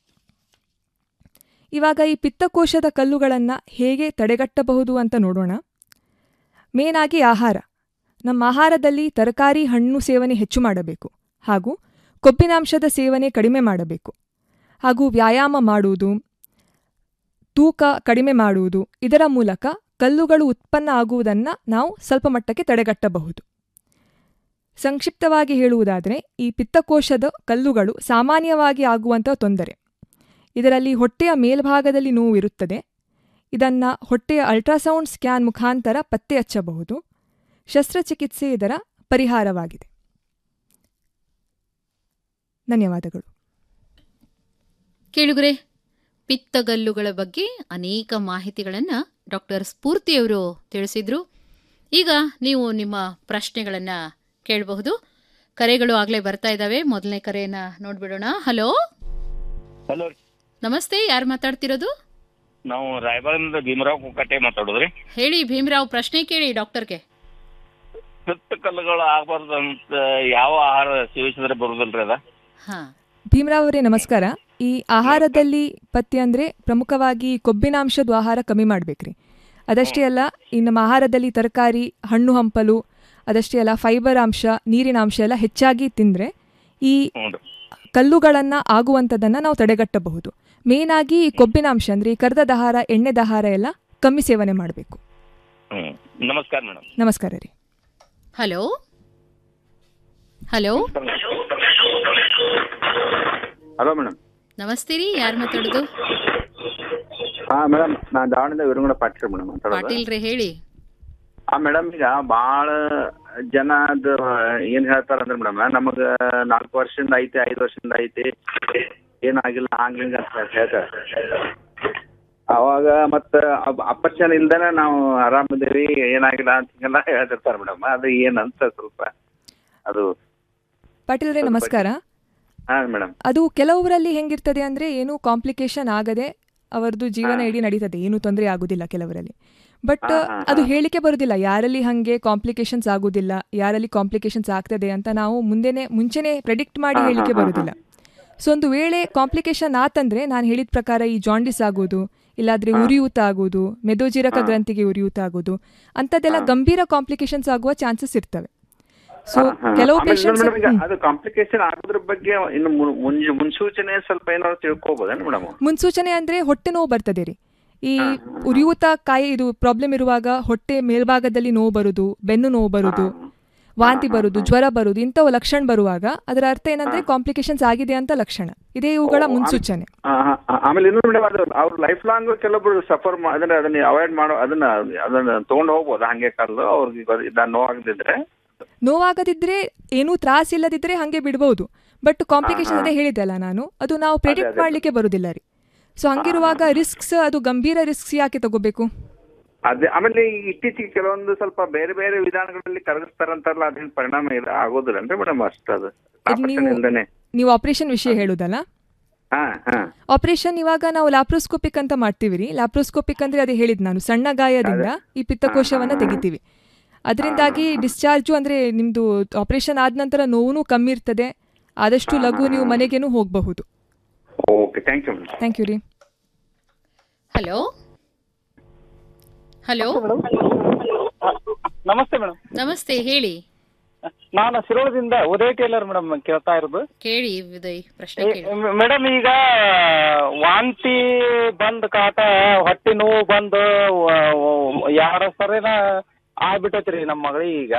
ಇವಾಗ ಈ ಪಿತ್ತಕೋಶದ ಕಲ್ಲುಗಳನ್ನು ಹೇಗೆ ತಡೆಗಟ್ಟಬಹುದು ಅಂತ ನೋಡೋಣ ಮೇನಾಗಿ ಆಹಾರ ನಮ್ಮ ಆಹಾರದಲ್ಲಿ ತರಕಾರಿ ಹಣ್ಣು ಸೇವನೆ ಹೆಚ್ಚು ಮಾಡಬೇಕು ಹಾಗೂ ಕೊಬ್ಬಿನಾಂಶದ ಸೇವನೆ ಕಡಿಮೆ ಮಾಡಬೇಕು ಹಾಗೂ ವ್ಯಾಯಾಮ ಮಾಡುವುದು ತೂಕ ಕಡಿಮೆ ಮಾಡುವುದು ಇದರ ಮೂಲಕ ಕಲ್ಲುಗಳು ಉತ್ಪನ್ನ ಆಗುವುದನ್ನು ನಾವು ಸ್ವಲ್ಪ ಮಟ್ಟಕ್ಕೆ ತಡೆಗಟ್ಟಬಹುದು ಸಂಕ್ಷಿಪ್ತವಾಗಿ ಹೇಳುವುದಾದರೆ ಈ ಪಿತ್ತಕೋಶದ ಕಲ್ಲುಗಳು ಸಾಮಾನ್ಯವಾಗಿ ಆಗುವಂಥ ತೊಂದರೆ ಇದರಲ್ಲಿ ಹೊಟ್ಟೆಯ ಮೇಲ್ಭಾಗದಲ್ಲಿ ನೋವು ಇರುತ್ತದೆ ಇದನ್ನು ಹೊಟ್ಟೆಯ ಅಲ್ಟ್ರಾಸೌಂಡ್ ಸ್ಕ್ಯಾನ್ ಮುಖಾಂತರ ಪತ್ತೆ ಹಚ್ಚಬಹುದು ಶಸ್ತ್ರಚಿಕಿತ್ಸೆ ಇದರ ಪರಿಹಾರವಾಗಿದೆ ಧನ್ಯವಾದಗಳು ಕೇಳುಗರೆ ಪಿತ್ತಗಲ್ಲುಗಳ ಬಗ್ಗೆ ಅನೇಕ ಮಾಹಿತಿಗಳನ್ನು ಡಾಕ್ಟರ್ ಸ್ಫೂರ್ತಿಯವರು ತಿಳಿಸಿದ್ರು ಈಗ ನೀವು ನಿಮ್ಮ ಪ್ರಶ್ನೆಗಳನ್ನು ಕೇಳಬಹುದು ಕರೆಗಳು ಆಗಲೇ ಬರ್ತಾ ಇದ್ದಾವೆ ಮೊದಲನೇ ಕರೆಯನ್ನು ನೋಡ್ಬಿಡೋಣ ಹಲೋ ಹಲೋ ನಮಸ್ತೆ ಯಾರು ಮಾತಾಡ್ತಿರೋದು ನಾವು ರಾಯಬಾಗದಿಂದ ಭೀಮರಾವ್ ಕುಕ್ಕಟ್ಟೆ ಮಾತಾಡೋದ್ರಿ ಹೇಳಿ ಭೀಮರಾವ್ ಪ್ರಶ್ನೆ ಕೇಳಿ ಡಾಕ್ಟರ್ಗೆ ಪಿತ್ತ ಕಲ್ಲುಗಳು ಆಗಬಾರ್ದು ಅಂತ ಯಾವ ಆಹಾರ ಸೇವಿಸಿದ್ರೆ ಬರುದಿಲ್ರಿ ಅದ ಹಾ ಭೀಮರಾವ್ ಅವರೇ ನಮಸ್ಕಾರ ಈ ಆಹಾರದಲ್ಲಿ ಪಥ್ಯ ಅಂದರೆ ಪ್ರಮುಖವಾಗಿ ಕೊಬ್ಬಿನಾಂಶದ ಆಹಾರ ಕಮ್ಮಿ ಮಾಡಬೇಕ್ರಿ ಅದಷ್ಟೇ ಅಲ್ಲ ಈ ನಮ್ಮ ಆಹಾರದಲ್ಲಿ ತರಕಾರಿ ಹಣ್ಣು ಹಂಪಲು ಅದಷ್ಟೇ ಅಲ್ಲ ಫೈಬರ್ ಅಂಶ ನೀರಿನ ಅಂಶ ಎಲ್ಲ ಹೆಚ್ಚಾಗಿ ತಿಂದರೆ ಈ ಕಲ್ಲುಗಳನ್ನು ಆಗುವಂಥದ್ದನ್ನು ನಾವು ತಡೆಗಟ್ಟಬಹುದು ಮೇನ್ ಆಗಿ ಈ ಕೊಬ್ಬಿನಾಂಶ ಅಂದರೆ ಈ ಕರ್ದದ ಆಹಾರ ಎಣ್ಣೆದ ಆಹಾರ ಎಲ್ಲ ಕಮ್ಮಿ ಸೇವನೆ ಮಾಡಬೇಕು ಹ್ಮ್ ನಮಸ್ಕಾರ ಮೇಡಮ್ ನಮಸ್ಕಾರ ರೀ ಹಲೋ ಹಲೋ ಹಲೋ ಮೇಡಮ್ ನಮಸ್ತೆ ರೀ ಯಾರು ಮಾತಾಡೋದು ಹಾ ಮೇಡಮ್ ನಾ ದಾವಣಗೆರೆ ವಿರುಂಗಡ ಪಾಟೀಲ್ ಮೇಡಮ್ ಮಾತಾಡೋದು ಪಾಟೀಲ್ ರೀ ಹೇಳಿ ಆ ಮೇಡಮ್ ಈಗ ಭಾಳ ಜನ ಅದು ಏನ್ ಹೇಳ್ತಾರಂದ್ರೆ ಮೇಡಮ್ ನಮಗ ನಾಲ್ಕು ವರ್ಷದಿಂದ ಐತಿ ಐದು ವರ್ಷದಿಂದ ಐತಿ ಏನಾಗಿಲ್ಲ ಹಂಗ ಹಿಂಗ ಅಂತ ಹೇಳ್ತಾರೆ ಅವಾಗ ಮತ್ತ ಅಪರ್ಚನ್ ಇಲ್ದೇನೆ ನಾವು ಆರಾಮಿದ್ದೀವಿ ಏನಾಗಿಲ್ಲ ಅಂತ ಹಿಂಗೆಲ್ಲ ಹೇಳ್ತಿರ್ತಾರೆ ಮೇಡಮ್ ಅದು ಏನಂತ ಸ್ವಲ್ಪ ಅದು ಪಾಟೀಲ್ ರೇ ನಮಸ್ಕಾರ ಹಾ ಮೇಡಮ್ ಅದು ಕೆಲವರಲ್ಲಿ ಹೆಂಗಿರ್ತದೆ ಅಂದರೆ ಏನೂ ಕಾಂಪ್ಲಿಕೇಶನ್ ಆಗದೆ ಅವರದು ಜೀವನ ಇಡೀ ನಡೀತದೆ ಏನೂ ತೊಂದರೆ ಆಗುದಿಲ್ಲ ಕೆಲವರಲ್ಲಿ ಬಟ್ ಹಾ, ಹಾ, ಅದು ಹೇಳಿಕೆ ಬರುದಿಲ್ಲ ಯಾರಲ್ಲಿ ಹಾಗೆ ಕಾಂಪ್ಲಿಕೇಶನ್ಸ್ ಆಗುದಿಲ್ಲ ಯಾರಲ್ಲಿ ಕಾಂಪ್ಲಿಕೇಶನ್ಸ್ ಆಗ್ತದೆ ಅಂತ ನಾವು ಮುಂದೆನೆ ಮುಂಚೆನೆ ಪ್ರೆಡಿಕ್ಟ್ ಮಾಡಿ ಹಾ, ಹಾ, ಹೇಳಿಕೆ ಹಾ, ಬರುದಿಲ್ಲ ಸೊ ಒಂದು ವೇಳೆ ಕಾಂಪ್ಲಿಕೇಶನ್ ಆತಂದ್ರೆ ನಾನು ಹೇಳಿದ ಪ್ರಕಾರ ಈ ಜಾಂಡಿಸ್ ಆಗೋದು ಇಲ್ಲಾದ್ರೆ ಉರಿಯೂತ ಆಗೋದು ಮೆದೋಜಿರಕ ಗ್ರಂಥಿಗೆ ಉರಿಯೂತ ಆಗೋದು ಅಂಥದ್ದೆಲ್ಲ ಗಂಭೀರ ಕಾಂಪ್ಲಿಕೇಶನ್ಸ್ ಆಗುವ ಚಾನ್ಸಸ್ ಇರ್ತವೆ ಸೊ ಕೆಲವು ಆಮೇಲೆ ಪೇಷಂಟ್ಸ್ ಮೇಡಮ್ ಈಗ ಅದು ಕಾಂಪ್ಲಿಕೇಶನ್ ಆಗೋದ್ರ ಬಗ್ಗೆ ಇನ್ನು ಮುನ್- ಮುನ್- ಮುನ್ಸೂಚನೆ ಸ್ವಲ್ಪ ಏನಾದ್ರು ತಿಳ್ಕೊಬೋದೇನು ಮೇಡಮ್ ಮುನ್ಸೂಚನೆ ಅಂದ್ರೆ ಹೊಟ್ಟೆ ನೋವು ಬರ್ತದೆ ರೀ ಈ ಉರಿಯೂತ ಕಾಯಿ ಇದು ಪ್ರಾಬ್ಲಮ್ ಇರುವಾಗ ಹೊಟ್ಟೆ ಮೇಲ್ಭಾಗದಲ್ಲಿ ನೋವು ಬರುದು ಬೆನ್ನು ನೋವು ಬರುದು ವಾಂತಿ ಬರುದು ಜ್ವರ ಬರುದು ಇಂಥವು ಲಕ್ಷಣ ಬರುವಾಗ ಅದರ ಅರ್ಥ ಏನಂದ್ರೆ ಕಾಂಪ್ಲಿಕೇಶನ್ಸ್ ಆಗಿದೆ ಅಂತ ಲಕ್ಷಣ ಇದೇ ಇವುಗಳ ಮುನ್ಸೂಚನೆ ಆ, ಆ, ಆ, ಆಮೇಲೆ ಇನ್ನೊಂದು ಮೇಡಮ್ ಅದು ಅವ್ರ ಲೈಫ್ ಲಾಂಗ್ ಕೆಲವೊಬ್ರು ಸಫರ್ ಅದನ್ನ ಅದನ್ನ ಅವಾಯ್ಡ್ ಮಾಡೋ ಅದನ್ನ ಅದನ್ನ ತಗೊಂಡು ಹೋಗ್ಬೋದು ಹಂಗೆ ಕಲ್ಲು ಅವ್ರಿಗೆ ನಾನು ನೋವಾಗದಿದ್ರೆ ನೋವಾಗದಿದ್ರೆ ಏನೂ ತ್ರಾಸ ಇಲ್ಲದಿದ್ರೆ ಹಾಗೆ ಬಿಡ್ಬೋದು ಬಟ್ ಕಾಂಪ್ಲಿಕೇಶನ್ ಅದೇ ಹೇಳಿದೆ ಅಲ್ಲ ನಾನು ಅದು ನಾವು ಪ್ರೆಡಿಕ್ಟ್ ಅದೇ. ಮಾಡಲಿಕ್ಕೆ ಬರುದಿಲ್ಲ ರೀ ಸೊ ಹಂಗಿರುವಾಗ ರಿಸ್ಕ್ಸ್ ಅದು ಗಂಭೀರ ರಿಸ್ಕ್ಸ್ ಯಾಕೆ ತಗೋಬೇಕು ಅದೇ ಆಮೇಲೆ ಈ ಇತ್ತೀಚೆಗೆ ಕೆಲವೊಂದು ಸ್ವಲ್ಪ ಬೇರೆ ಬೇರೆ ವಿಧಾನಗಳಲ್ಲಿ ಕರಗಿಸ್ತಾರಂತಾರಲ್ಲ ಅದೇನು ಪರಿಣಾಮ ಇಲ್ಲ ಆಗೋದಿಲ್ಲನ್ರಿ ಮೇಡಮ್ ಅಷ್ಟು ಅದು ಈಗ ನೀವು ಇಲ್ದೇನೆ ನೀವು ಆಪರೇಷನ್ ವಿಷಯ ಹೇಳುದಲ್ಲ ಹಾ ಹಾ ಆಪರೇಷನ್ ಇವಾಗ ನಾವು ಲ್ಯಾಪ್ರೋಸ್ಕೋಪಿಕ್ ಅಂತ ಮಾಡ್ತೀವಿ ರೀ ಲ್ಯಾಪ್ರೋಸ್ಕೋಪಿಕ್ ಅಂದ್ರೆ ಅದೇ ಹೇಳಿದ್ ನಾನು ಸಣ್ಣ ಗಾಯದಿಂದ ಈ ಪಿತ್ತಕೋಶವನ್ನ ತೆಗಿತೀವಿ ಅದರಿಂದಾಗಿ ಡಿಸ್ಚಾರ್ಜು ಅಂದ್ರೆ ನಿಮ್ದು ಆಪರೇಷನ್ ಆದ ನಂತರ ನೋವು ಕಮ್ಮಿ ಇರ್ತದೆ ಆದಷ್ಟು ಲಘು ನೀವು ಮನೆಗೇನು ಹೋಗಬಹುದು okay thank you madam thank you ರೀ ಹಲೋ ಹಲೋ ನಮಸ್ತೆ ಮೇಡಮ್ ನಮಸ್ತೆ ಹೇಳಿ ನಾನು ಶಿರೋಳದಿಂದ ಉದಯ್ ಟೇಲರ್ ಮೇಡಮ್ ಕೇಳ್ತಾ ಇರೋದು ಕೇಳಿ ಉದಯ್ ಪ್ರಶ್ನೆ ಕೇಳಿ ಮೇಡಮ್ ಈಗ ವಾಂತಿ ಬಂದ್ ಕಾಟ ಹೊಟ್ಟೆ ನೋವು ಬಂದು ಯಾರ ಸರಿನ ಆಗ್ಬಿಟ್ಟೈತ್ರಿ ನಮ್ಮ ಮಗಳಿಗೆ ಈಗ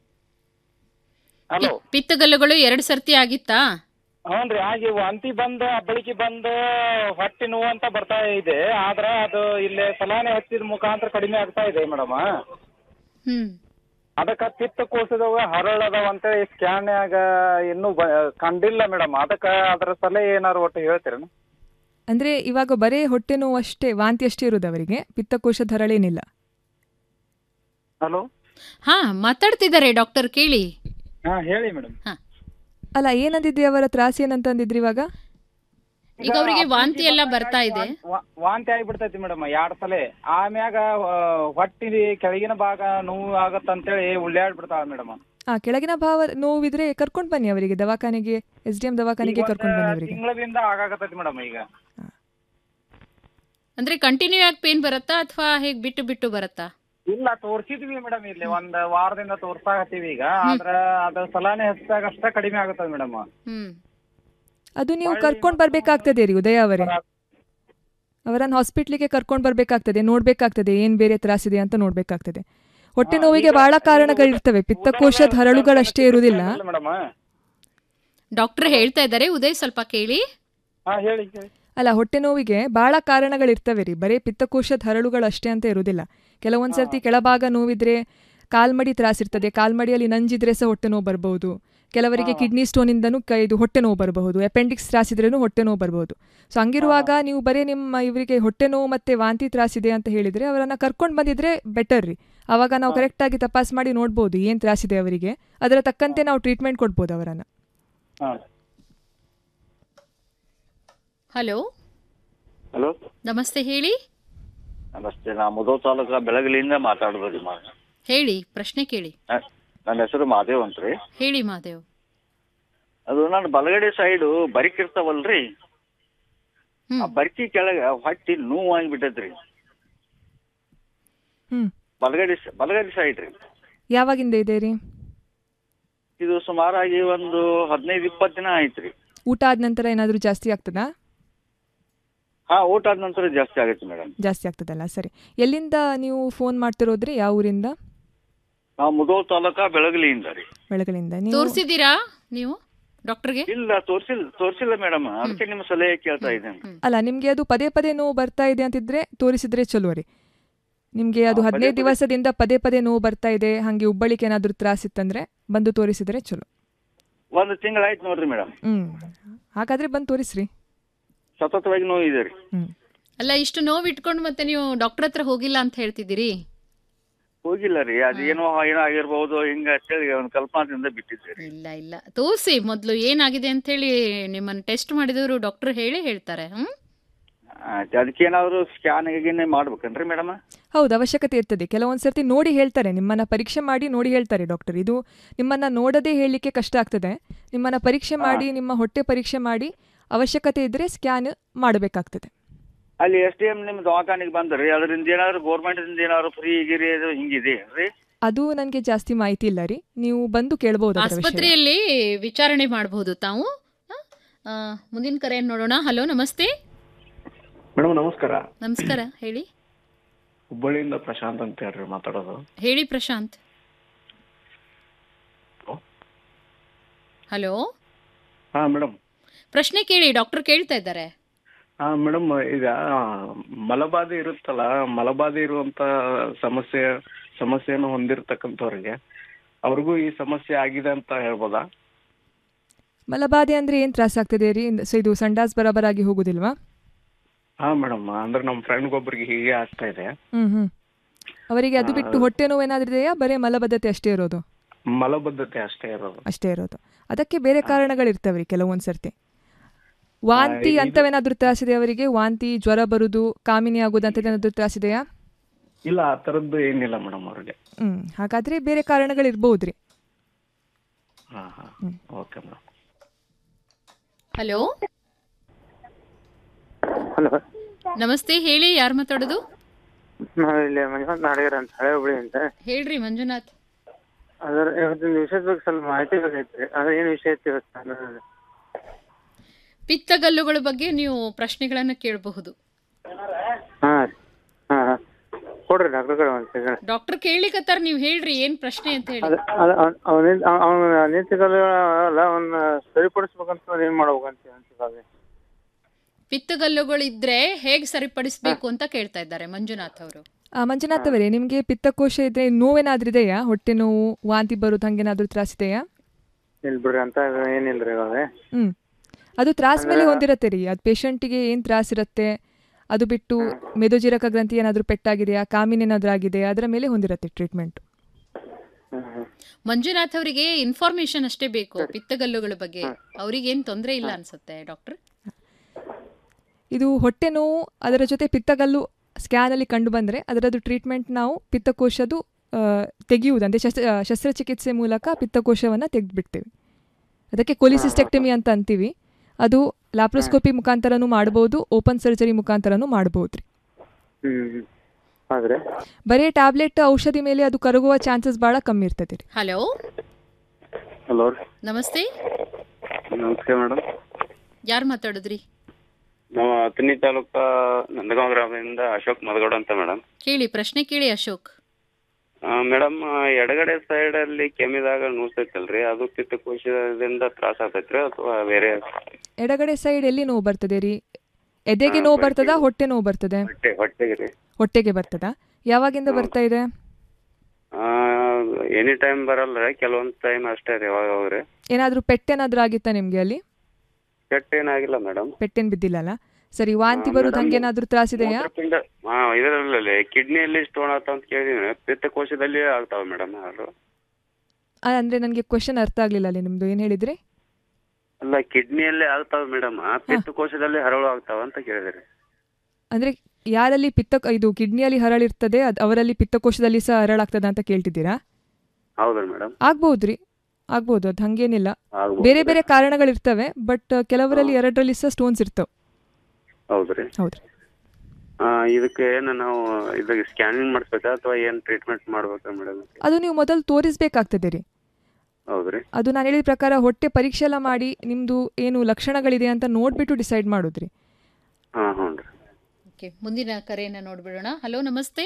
ಹಲೋ ಪಿತ್ತಗಲ್ಲುಗಳು ಎರಡು ಸರ್ತಿ ಆಗಿತ್ತಾ ಹ್ಞೂನ್ರಿ ಆಗಿ ವಾಂತಿ ಬಂದ್ ಬೆಳಿಗ್ಗೆ ಬಂದ್ ಹೊಟ್ಟೆ ನೋವು ಅಂತ ಬರ್ತಾ ಇದೆ ಆದ್ರ ಅದು ಇಲ್ಲೇ ಸಲಾನೆ ಹಚ್ಚಿದ ಮುಖಾಂತರ ಕಡಿಮೆ ಆಗ್ತಾ ಇದೆ ಮೇಡಮ್ ಹ್ಮ್ ಅದಕ್ಕ ಪಿತ್ತಕೋಶದಾಗ ಹರಳದವ ಅಂತೇಳಿ ಸ್ಕ್ಯಾನ್ಯಾಗ ಇನ್ನೂ ಬ ಕಂಡಿಲ್ಲ ಮೇಡಮ್ ಅದಕ್ಕ ಅದ್ರ ಸಲಹೆ ಏನಾರು ಒಟ್ಟು ಹೇಳ್ತೀರೇನು ಅಂದ್ರೆ ಇವಾಗ ಬರೇ ಹೊಟ್ಟೆ ನೋವು ಅಷ್ಟೇ ವಾಂತಿ ಅಷ್ಟೇ ಇರೋದು ಅವರಿಗೆ ಪಿತ್ತಕೋಶ ಧರಳೇನಿಲ್ಲ ಹಲೋ ಹಾ ಮಾತಾಡ್ತಿದ್ದಾರೆ ಡಾಕ್ಟರ್ ಕೇಳಿ ಹಾ ಹೇಳಿ ಮೇಡಮ್ ಅಲ್ಲ ಏನಂದಿದ್ರಿ ಅವರ ತ್ರಾಸ ಏನಂತಂದಿದ್ರಿ ಇವಾಗ ಈಗ ಅವರಿಗೆ ವಾಂತಿ ಎಲ್ಲ ಬರ್ತಾ ಇದೆ ವಾಂತಿ ಆಗಿಬಿಡ್ತೈತಿ ಮೇಡಮ್ ಎರಡ್ ಸಲ ಆಮ್ಯಾಗ ಆ, ಹೊಟ್ಟಿ ಕೆಳಗಿನ ಭಾಗ ನೋವು ಆಗತ್ತಂತೇಳಿ ಉಳ್ಳಾಡ್ಬಿಡ್ತಾಳ ಮೇಡಮ್ ಆ ಕೆಳಗಿನ ಭಾವ ನೋವಿದ್ರೆ ಕರ್ಕೊಂಡ್ ಬನ್ನಿ ಅವರಿಗೆ ದವಾಖಾನೆಗೆ ಎಸ್ ಡಿ ಎಂ ದವಾಖಾನೆಗೆ ಕರ್ಕೊಂಡ್ ಬನ್ನಿ ಅವರಿಗೆ ತಿಂಗಳದಿಂದ ಆಗಾಕತ್ತೈತಿ ಮೇಡಮ್ ಈಗ ಅಂದ್ರೆ ಕಂಟಿನ್ಯೂ ಆಗಿ ಪೇನ್ ಬರುತ್ತಾ ಅಥವಾ ಹೇಗ್ ಬಿಟ್ಟು ಬಿಟ್ಟು ಬರುತ್ತಾ ಇಲ್ಲ ತೋರ್ಸಿದ್ವಿ ಮೇಡಮ್ ಇಲ್ಲಿ ಒಂದ್ ವಾರದಿಂದ ತೋರ್ಸಾಕತ್ತೀವಿ ಈಗ ಆದ್ರ ಅದ್ರ ಸಲಾನೆ ಹಚ್ಚಿದಾಗ ಅಷ್ಟ ಕಡಿಮೆ ಆಗುತ್ತದ ಮೇಡಮ್ ಹ್ಮ್ ಅದು ನೀವು ಕರ್ಕೊಂಡ್ ಬರ್ಬೇಕಾಗ್ತದೆ ರೀ ಉದಯ ಅವರೇ ಅವರನ್ನ ಹಾಸ್ಪಿಟ್ಲಿಗೆ ಕರ್ಕೊಂಡ್ ಬರ್ಬೇಕಾಗ್ತದೆ ನೋಡ್ಬೇಕಾಗ್ತದೆ ಏನ್ ಬೇರೆ ತ್ರಾಸಿದೆ ಅಂತ ನೋಡ್ಬೇಕಾಗ್ತದೆ ಹೊಟ್ಟೆ ನೋವಿಗೆ ಬಹಳ ಕಾರಣಗಳಿರ್ತವೆ ಪಿತ್ತಕೋಶದ ಹರಳುಗಳಷ್ಟೇ ಇರುವುದಿಲ್ಲ ಮೇಡಮ್ ಡಾಕ್ಟರ್ ಹೇಳ್ತಾ ಇದ್ದಾರೆ ಉದಯ್ ಸ್ವಲ್ಪ ಕೇಳಿ ಹಾ ಹೇಳಿ ಹೇಳಿ ಅಲ್ಲ ಹೊಟ್ಟೆ ನೋವಿಗೆ ಬಹಳ ಕಾರಣಗಳಿರ್ತವೆ ರೀ ಬರೀ ಪಿತ್ತಕೋಶದ ಹರಳುಗಳು ಅಷ್ಟೇ ಅಂತ ಇರುವುದಿಲ್ಲ ಕೆಲವೊಂದ್ ಸರ್ತಿ ಕೆಳಭಾಗ ನೋವಿದ್ರೆ ಕಾಲ್ಮಡಿ ತ್ರಾಸಿರ್ತದೆ ಕಾಲ್ಮಡಿಯಲ್ಲಿ ನಂಜಿದ್ರೆ ಸಹ ಹೊಟ್ಟೆ ನೋವು ಬರಬಹುದು ಕೆಲವರಿಗೆ ಕಿಡ್ನಿ ಸ್ಟೋನಿಂದನೂ ಕ ಇದು ಹೊಟ್ಟೆ ನೋವು ಬರಬಹುದು ಅಪೆಂಡಿಕ್ಸ್ ತ್ರಾಸಿದ್ರೂ ಹೊಟ್ಟೆ ನೋವು ಬರಬಹುದು ಸೊ ಹಂಗಿರುವಾಗ ನೀವು ಬರೀ ನಿಮ್ಮ ಇವರಿಗೆ ಹೊಟ್ಟೆ ನೋವು ಮತ್ತೆ ವಾಂತಿ ತ್ರಾಸಿದೆ ಅಂತ ಹೇಳಿದ್ರೆ ಅವರನ್ನ ಕರ್ಕೊಂಡು ಬಂದಿದ್ರೆ ಬೆಟರ್ ರೀ ಅವಾಗ ನಾವು ಕರೆಕ್ಟಾಗಿ ತಪಾಸ್ ಮಾಡಿ ನೋಡ್ಬೋದು ಏನು ತ್ರಾಸಿದೆ ಅವರಿಗೆ ಅದರ ತಕ್ಕಂತೆ ನಾವು ಟ್ರೀಟ್ಮೆಂಟ್ ಕೊಡ್ಬೋದು ಅವರನ್ನ ಹಲೋ ಹಲೋ ನಮಸ್ತೆ ಹೇಳಿ ನಮಸ್ತೆ ನಾ ಮುದೋ ತಾಲೂಕ ಬೆಳಗಲಿಯಿಂದ ಮಾತಾಡೋದು ಹೇಳಿ ಪ್ರಶ್ನೆ ಕೇಳಿ ನನ್ನ ಹೆಸರು ಮಾದೇವ್ ಅಂತ್ರಿ ಹೇಳಿ ಮಾದೇವ್ ಅದು ನಾನು ಬಲಗಡೆ ಸೈಡು ಬರಿಕಿರ್ತಾವಲ್ರಿ ಆ ಬರ್ಕಿ ಕೆಳಗ ಹೊಟ್ಟಿ ನೋವು ಆಗಿಬಿಟ್ಟೈತ್ರಿ ಹ್ಮ್ ಬಲಗಡೆ ಸ- ಬಲಗಡೆ ಸೈಡ್ ರೀ ಯಾವಾಗಿಂದ ಇದೆ ರೀ ಇದು ಸುಮಾರಾಗಿ ಒಂದು ಹದಿನೈದು ಇಪ್ಪತ್ತು ದಿನ ಆಯ್ತ್ರಿ ಊಟ ಆದ ನಂತರ ಏನಾದರೂ ಜಾಸ್ತಿ ಆಗ್ತದಾ ಹಾ ಊಟ ಆದ ನಂತರ ಜಾಸ್ತಿ ಆಗೈತಿ ಮೇಡಮ್ ಜಾಸ್ತಿ ಆಗ್ತದಲ್ಲ ಸರಿ ಎಲ್ಲಿಂದ ನೀವು ಫೋನ್ ಮಾಡ್ತಿರೋದ್ರಿ ಯಾವ ಊರಿಂದ ನಾವು ಮುದೋಳ್ ತಾಲೂಕ ಬೆಳಗಲಿಯಿಂದ ರೀ ಬೆಳಗಲಿಂದ ನೀವು ತೋರಿಸಿದ್ದೀರಾ ನೀವು ಡಾಕ್ಟರ್ಗೆ ಇಲ್ಲ ತೋರ್ಸಿಲ್ಲ ತೋರ್ಸಿಲ್ಲ ಮೇಡಮ್ ಅದಕ್ಕೆ ನಿಮ್ಮ ಸಲಹೆ ಕೇಳ್ತಾ ಇದ್ದೇನೆ ಅಲ್ಲ ನಿಮ್ಗೆ ಅದು ಪದೇ ಪದೇ ನೋವು ಬರ್ತಾ ಇದೆ ಅಂತಿದ್ರೆ ತೋರಿಸಿದ್ರೆ ಚಲೋ ರೀ ನಿಮ್ಗೆ ಅದು ಹಾ, ಪದೇ ಹದಿನೈದು ಪದೇ- ದಿವಸದಿಂದ ಪದೇ ಪದೇ ನೋವು ಬರ್ತಾ ಇದೆ ಹಾಗೆ ಉಬ್ಬಳಿಕೆ ಏನಾದರೂ ತ್ರಾಸಿತ್ತಂದ್ರೆ ಬಂದು ತೋರಿಸಿದ್ರೆ ಚಲೋ ಒಂದು ತಿಂಗಳಾಯ್ತು ನೋಡ್ರಿ ಮೇಡಮ್ ಹ್ಮ್ ಹಾಗಾದ್ರೆ ಬಂದು ತೋರಿಸ್ರಿ ಸತತವಾಗಿ ನೋವು ಇದೆ ರೀ ಅಲ್ಲ ಇಷ್ಟು ನೋವು ಇಟ್ಕೊಂಡು ಮತ್ತೆ ನೀವು ಡಾಕ್ಟರ್ ಹತ್ರ ಹೋಗಿಲ್ಲ ಅಂತ ಹೇಳ್ತಿದ್ದೀರಿ ಹೋಗಿಲ್ಲ ರೀ ಅದೇನೋ ಏನೋ ಆಗಿರ್ಬಹುದು ಹಿಂಗ ಅಂತೇಳಿ ಒಂದು ಕಲ್ಪನಾದಿಂದ ಬಿಟ್ಟಿದ್ದೆ ರೀ ಇಲ್ಲ ಇಲ್ಲ ತೋರಿಸಿ ಮೊದಲು ಏನಾಗಿದೆ ಅಂತ ಹೇಳಿ ನಿಮ್ಮನ್ನು ಟೆಸ್ಟ್ ಮಾಡಿದವರು ಡಾಕ್ಟರ್ ಹೇಳಿ ಹೇಳ್ತಾರೆ ಹ್ಮ್ ಆಯ್ತು ಅದಕ್ಕೇನಾದ್ರು ಸ್ಕ್ಯಾನ್ ಗೀನೆ ಮಾಡ್ಬೇಕನ್ರಿ ಮೇಡಮ್ ಹೌದು ಅವಶ್ಯಕತೆ ಇರ್ತದೆ ಕೆಲವೊಂದು ಸರ್ತಿ ನೋಡಿ ಹೇಳ್ತಾರೆ ನಿಮ್ಮನ್ನ ಪರೀಕ್ಷೆ ಮಾಡಿ ನೋಡಿ ಹೇಳ್ತಾರೆ ಡಾಕ್ಟರ್ ಇದು ನಿಮ್ಮನ್ನ ನೋಡದೇ ಹೇಳಲಿಕ್ಕೆ ಕಷ್ಟ ಆಗ್ತದೆ ನಿಮ್ಮನ್ನ ಪರೀಕ್ಷೆ ಮಾಡಿ ನಿಮ್ಮ ಹೊಟ್ಟೆ ಪರೀಕ್ಷೆ ಮಾಡಿ ಅವಶ್ಯಕತೆ ಇದ್ರೆ ಸ್ಕ್ಯಾನ್ ಮಾಡಬೇಕಾಗ್ತದೆ ಅಲ್ಲಿ ಎಸ್ ಡಿ ಎಂ ನಿಮ್ ದವಾಖಾನಿಗೆ ಬಂದ್ರಿ ಅದರಿಂದ ಏನಾದ್ರು ಗೌರ್ಮೆಂಟ್ ಇಂದ ಏನಾದ್ರು ಫ್ರೀ ಗಿರಿ ಅದು ಹಿಂಗಿದೆ ರೀ ಅದು ನನಗೆ ಜಾಸ್ತಿ ಮಾಹಿತಿ ಇಲ್ಲ ರೀ ನೀವು ಬಂದು ಕೇಳಬಹುದು ಅದರ ವಿಷಯ ಆಸ್ಪತ್ರೆಯಲ್ಲಿ ವಿಚಾರಣೆ ಮಾಡಬಹುದು ತಾವು ಹ? ಆ, ಮುಂದಿನ ಕರೆಯನ್ನು ನೋಡೋಣ ಹಲೋ ನಮಸ್ತೆ ಮೇಡಮ್ ನಮಸ್ಕಾರ ನಮಸ್ಕಾರ ಹೇಳಿ ಹುಬ್ಬಳ್ಳಿಯಿಂದ ಪ್ರಶಾಂತ್ ಅಂತ ಹೇಳ್ರಿ ಮಾತಾಡೋದು ಹೇಳಿ ಪ್ರಶಾಂತ್ ಹಲೋ ಹಾ ಮೇಡಮ್ ಪ್ರಶ್ನೆ ಕೇಳಿ ಡಾಕ್ಟರ್ ಕೇಳ್ತಾ ಇದ್ದಾರೆ ಹಾ ಮೇಡಮ್ ಈಗ ಮಲಬಾಧೆ ಇರುತ್ತಲ್ಲ ಮಲಬಾಧೆ ಇರುವಂತ ಸಮಸ್ಯೆ ಸಮಸ್ಯೆಯನ್ನು ಹೊಂದಿರತಕ್ಕಂಥವ್ರಿಗೆ ಅವ್ರಿಗೂ ಈ ಸಮಸ್ಯೆ ಆಗಿದೆ ಅಂತ ಹೇಳ್ಬೋದಾ ಮಲಬಾಧೆ ಅಂದ್ರೆ ಏನ್ ತ್ರಾಸ ಆಗ್ತದೆ ರೀ ಸೊ ಇದು ಸಂಡಾಸ್ ಬರಾಬರಾಗಿ ಹೋಗುದಿಲ್ವಾ ಹಾ ಮೇಡಮ್ ಅಂದ್ರೆ ನಮ್ಮ ಫ್ರೆಂಡ್ಗೊಬ್ರಿಗೆ ಹೀಗೆ ಆಗ್ತಾ ಇದೆ ಹ್ಮ್ ಹ್ಮ್ ಅವರಿಗೆ ಅದು ಬಿಟ್ಟು ಹೊಟ್ಟೆ ನೋವು ಏನಾದ್ರೂ ಇದೆಯಾ ಬರೀ ಮಲಬದ್ಧತೆ ಅಷ್ಟೇ ಇರೋದು ಮಲಬದ್ಧತೆ ಅಷ್ಟೇ ಇರೋದು ಅಷ್ಟೇ ಇರೋದು ಅದಕ್ಕೆ ಬೇರೆ ಕಾರಣಗಳಿರ್ತವೆ ರೀ ಕೆಲವೊಂದು ಸರ್ತಿ ವಾಂತಿ ಇದು- ಅಂತವೇನಾದ್ರೂ ತ್ರಾಸಿದೆ ಅವರಿಗೆ ವಾಂತಿ ಜ್ವರ ಬರುದು ಕಾಮಿನಿ ಆಗೋದು ಅಂತದೇನಾದ್ರೂ ತ್ರಾಸಿದೆಯಾ ಇಲ್ಲ ಆ ಥರದ್ದು ಏನಿಲ್ಲ ಮೇಡಮ್ ಅವ್ರಿಗೆ ಹ್ಮ್ ಹಾಗಾದ್ರೆ ಬೇರೆ ಕಾರಣಗಳಿರ್ಬೋದ್ರಿ ಹಾ ಹಾ ಓಕೆ ಮೇಡಮ್ ಹಲೋ ಹಲೋ ನಮಸ್ತೆ ಹೇಳಿ ಯಾರು ಮಾತಾಡೋದು ನಾವು ಇಲ್ಲಿ ಮಂಜುನಾಥ್ ನಾಡಿಗರ್ ಅಂತ ಹಳೆ ಹುಬ್ಳಿ ಅಂತ ಹೇಳ್ರಿ ಮಂಜುನಾಥ್ ಅದರ ಇವತ್ತಿನ ವಿಷಯದ ಬಗ್ಗೆ ಸ್ವಲ್ಪ ಮಾಹಿತಿ ಬೇಕಾಗಿತ್ತು ಅದ್ರ ಏನು ವಿಷಯ ಇತ್ತು ಇವತ್ತು ಅನ್ನೋದು. ಪಿತ್ತಗಲ್ಲುಗಳ ಬಗ್ಗೆ ನೀವು ಪ್ರಶ್ನೆಗಳನ್ನ ಕೇಳಬಹುದು ಹಾ ರೀ. ಹಾ ಹಾ ಕೊಡ್ರಿ ಡಾಕ್ಟರ್ ಕಡೆ ಒಂದು ಸೆಕೆಂಡ್ ಡಾಕ್ಟರ್ ಕೇಳಿಕತ್ತಾರ ನೀವು ಹೇಳ್ರಿ ಏನ್ ಪ್ರಶ್ನೆ ಅಂತ ಹೇಳಿ ಅದ ಅದ ಅವನ ಅವನ ನಿಂತಿಗಲ್ಲ ಅಲ್ಲ ಅವನ್ನ ಸರಿಪಡಿಸ್ಬೇಕಂತ ಏನ್ ಮಾಡ್ಬೇಕಂತ ಅನ್ಸಿದಾಗ ಪಿತ್ತಗಲ್ಲುಗಳು ಇದ್ರೆ ಹೇಗ್ ಸರಿಪಡಿಸ್ಬೇಕು ಅಂತ ಕೇಳ್ತಾ ಇದ್ದಾರೆ ಮಂಜುನಾಥ್ ಅವರು ಆ, ಮಂಜುನಾಥ್ ಅವರೇ ನಿಮಗೆ ಪಿತ್ತಕೋಶ ಇದ್ರೆ ನೋವೇನಾದ್ರೂ ಇದೆಯಾ ಹೊಟ್ಟೆ ನೋವು ವಾಂತಿ ಬರೋದು ಹಂಗೇನಾದ್ರೂ ತ್ರಾಸಿದೆಯಾ ಇಲ್ ಬಿಡ್ರಿ ಅಂತ ಏನಿಲ್ರಿ ಇವಾಗ ಹ್ಮ್ ಅದು ತ್ರಾಸ್ ಮೇಲೆ ಹೊಂದಿರತ್ತೆ ರೀ ಅದು ಪೇಷಂಟಿಗೆ ಏನು ತ್ರಾಸ್ ಇರುತ್ತೆ ಅದು ಬಿಟ್ಟು ಮೆದುಜೀರಕ ಗ್ರಂಥಿ ಏನಾದರೂ ಪೆಟ್ಟಾಗಿದೆಯಾ ಕಾಮಿನ್ ಏನಾದರೂ ಆಗಿದೆಯಾ ಅದರ ಮೇಲೆ ಹೊಂದಿರತ್ತೆ ಟ್ರೀಟ್ಮೆಂಟ್ ಮಂಜುನಾಥ್ ಅವರಿಗೆ ಇನ್ಫಾರ್ಮೇಶನ್ ಅಷ್ಟೇ ಬೇಕು ಪಿತ್ತಗಲ್ಲುಗಳ ಬಗ್ಗೆ ಅವ್ರಿಗೇನ್ ತೊಂದರೆ ಇಲ್ಲ ಅನ್ಸುತ್ತೆ ಡಾಕ್ಟರ್ ಇದು ಹೊಟ್ಟೆ ನೋವು ಅದರ ಜೊತೆ ಪಿತ್ತಗಲ್ಲು ಸ್ಕ್ಯಾನಲ್ಲಿ ಕಂಡು ಬಂದರೆ ಅದರದ್ದು ಟ್ರೀಟ್ಮೆಂಟ್ ನಾವು ಪಿತ್ತಕೋಶದ್ದು ಆ, ತೆಗೆಯುವುದು ಅಂದರೆ ಶಸ್ತ್ರ ಆ, ಶಸ್ತ್ರಚಿಕಿತ್ಸೆ ಮೂಲಕ ಪಿತ್ತಕೋಶವನ್ನು ತೆಗೆದುಬಿಡ್ತೇವೆ ಅದಕ್ಕೆ ಕೊಲಿಸಿಸ್ಟೆಕ್ಟಮಿ ಅಂತ ಅಂತೀವಿ ಅದು ಲ್ಯಾಪ್ರೋಸ್ಕೋಪಿ ಮುಖಾಂತರನೂ ಮಾಡ್ಬೋದು ಓಪನ್ ಸರ್ಜರಿ ಮುಖಾಂತರನೂ ಮಾಡ್ಬೋದು ರೀ ಹ್ಮ್ ಆದ್ರೆ ಬರೀ ಟ್ಯಾಬ್ಲೆಟ್ ಔಷಧಿ ಮೇಲೆ ಅದು ಕರಗುವ ಚಾನ್ಸಸ್ ಭಾಳ ಕಮ್ಮಿ ಇರ್ತದೆ ರೀ ಹಲೋ ಹಲೋ ನಮಸ್ತೆ ನಮಸ್ತೆ ಮೇಡಮ್ ಯಾರು ಮಾತಾಡಿದ್ರಿ ನಾವು ಹತ್ತನೇ ತಾಲೂಕ ನಂದಗಾಂವ್ ಗ್ರಾಮದಿಂದ ಅಶೋಕ್ ಮದಗೌಡ ಅಂತ ಮೇಡಮ್ ಕೇಳಿ ಪ್ರಶ್ನೆ ಕೇಳಿ ಅಶೋಕ್ ಮೇಡಮ್ ಎಡಗಡೆ ಸೈಡ್ ಅಲ್ಲಿ ಕೆಮ್ಮಿದಾಗ ನುಸ್ತೈತಲ್ರಿ ಅದು ಪಿತ್ತಕೋಶದಿಂದ ತ್ರಾಸ ಆಗ್ತೈತ್ರಿ ಅಥವಾ ಬೇರೆ ಎಡಗಡೆ ಸೈಡ್ ಎಲ್ಲಿ ನೋವು ಬರ್ತದೆ ರೀ ಎದೆಗೆ ನೋವು ಬರ್ತದಾ ಹೊಟ್ಟೆ ನೋವು ಬರ್ತದೆ ಹೊಟ್ಟೆ ಹೊಟ್ಟೆಗೆ ರೀ ಹೊಟ್ಟೆಗೆ ಬರ್ತದಾ ಯಾವಾಗಿಂದ ಬರ್ತಾ ಇದೆ ಎನಿ ಟೈಮ್ ಬರಲ್ಲ ರೀ ಕೆಲವೊಂದ್ ಟೈಮ್ ಅಷ್ಟೇ ರೀ ಯಾವಾಗ ಹೋಗ್ರಿ ಏನಾದರೂ ಪೆಟ್ಟೇನಾದರೂ ಆಗಿತ್ತಾ ನಿಮಗೆ ಅಲ್ಲಿ ಕೆಟ್ಟ ಏನಾಗಿಲ್ಲ ಮೇಡಮ್ ಪೆಟ್ಟೇನು ಬಿದ್ದಿಲ್ಲಲ್ಲ ಸರಿ ವಾಂತಿ ಬರೋದು ಹಂಗೇನಾದರೂ ತ್ರಾಸಿದೆಯಾ ಮೂತ್ರಪಿಂಡ ಹಾ ಇದರಲ್ಲಿ ಕಿಡ್ನಿಯಲ್ಲಿ ಸ್ಟೋನ್ ಆತ ಅಂತ ಕೇಳಿದೀನಿ ಪಿತ್ತಕೋಶದಲ್ಲಿ ಆಗ್ತಾವ ಮೇಡಮ್ ಅದು ಆ, ಅಂದ್ರೆ ನನಗೆ ಕ್ವಶನ್ ಅರ್ಥ ಆಗಲಿಲ್ಲ ಅಲ್ಲಿ ನಿಮ್ಮದು ಏನು ಹೇಳಿದ್ರಿ ಅಲ್ಲ ಕಿಡ್ನಿಯಲ್ಲಿ ಆಗ್ತಾವ ಮೇಡಮ್ ಪಿತ್ತಕೋಶದಲ್ಲಿ ಹರಳು ಆಗ್ತಾವ ಅಂತ ಕೇಳಿದ್ರಿ ಅಂದರೆ ಯಾರಲ್ಲಿ ಪಿತ್ತ ಇದು ಕಿಡ್ನಿಯಲ್ಲಿ ಹರಳಿರ್ತದೆ ಅದು ಅವರಲ್ಲಿ ಪಿತ್ತಕೋಶದಲ್ಲಿ ಸಹ ಹರಳಾಗ್ತದ ಅಂತ ಕೇಳ್ತಿದ್ದೀರಾ ಹೌದಾ ಮೇಡಮ್ ಆಗ್ಬೋದು ರೀ ಆಗ್ಬೋದು ಅದು ಹಂಗೇನಿಲ್ಲ ಆಗ್ಬೋದು. ಬೇರೆ ಬೇರೆ ಕಾರಣಗಳಿರ್ತವೆ ಬಟ್ ಕೆಲವರಲ್ಲಿ ಎರಡರಲ್ಲಿ ಸಹ ಸ್ಟೋನ್ಸ್ ಇರ್ತವೆ ಹೌದ್ರಿ ಹೌದ್ರಿ ಆ, ಇದಕ್ಕೆ ಏನು ನಾವು ಇದಕ್ಕೆ ಸ್ಕ್ಯಾನಿಂಗ್ ಮಾಡಿಸ್ಬೇಕಾ ಅಥವಾ ಏನ್ ಟ್ರೀಟ್ಮೆಂಟ್ ಮಾಡ್ಬೇಕಾ ಮೇಡಮ್ ಅದು ನೀವು ಮೊದಲು ತೋರಿಸ್ಬೇಕಾಗ್ತದೆ ರೀ ಹೌದ್ರಿ ಅದು ನಾನು ಹೇಳಿದ ಪ್ರಕಾರ ಹೊಟ್ಟೆ ಪರೀಕ್ಷೆ ಎಲ್ಲ ಮಾಡಿ ನಿಮ್ಮದು ಏನು ಲಕ್ಷಣಗಳಿದೆ ಅಂತ ನೋಡಿಬಿಟ್ಟು ಡಿಸೈಡ್ ಮಾಡೋದ್ರಿ ಹಾ ಹ್ಞೂ ರೀ ಓಕೆ ಮುಂದಿನ ಕರೆಯನ್ನ ನೋಡ್ಬಿಡೋಣ ಹಲೋ ನಮಸ್ತೆ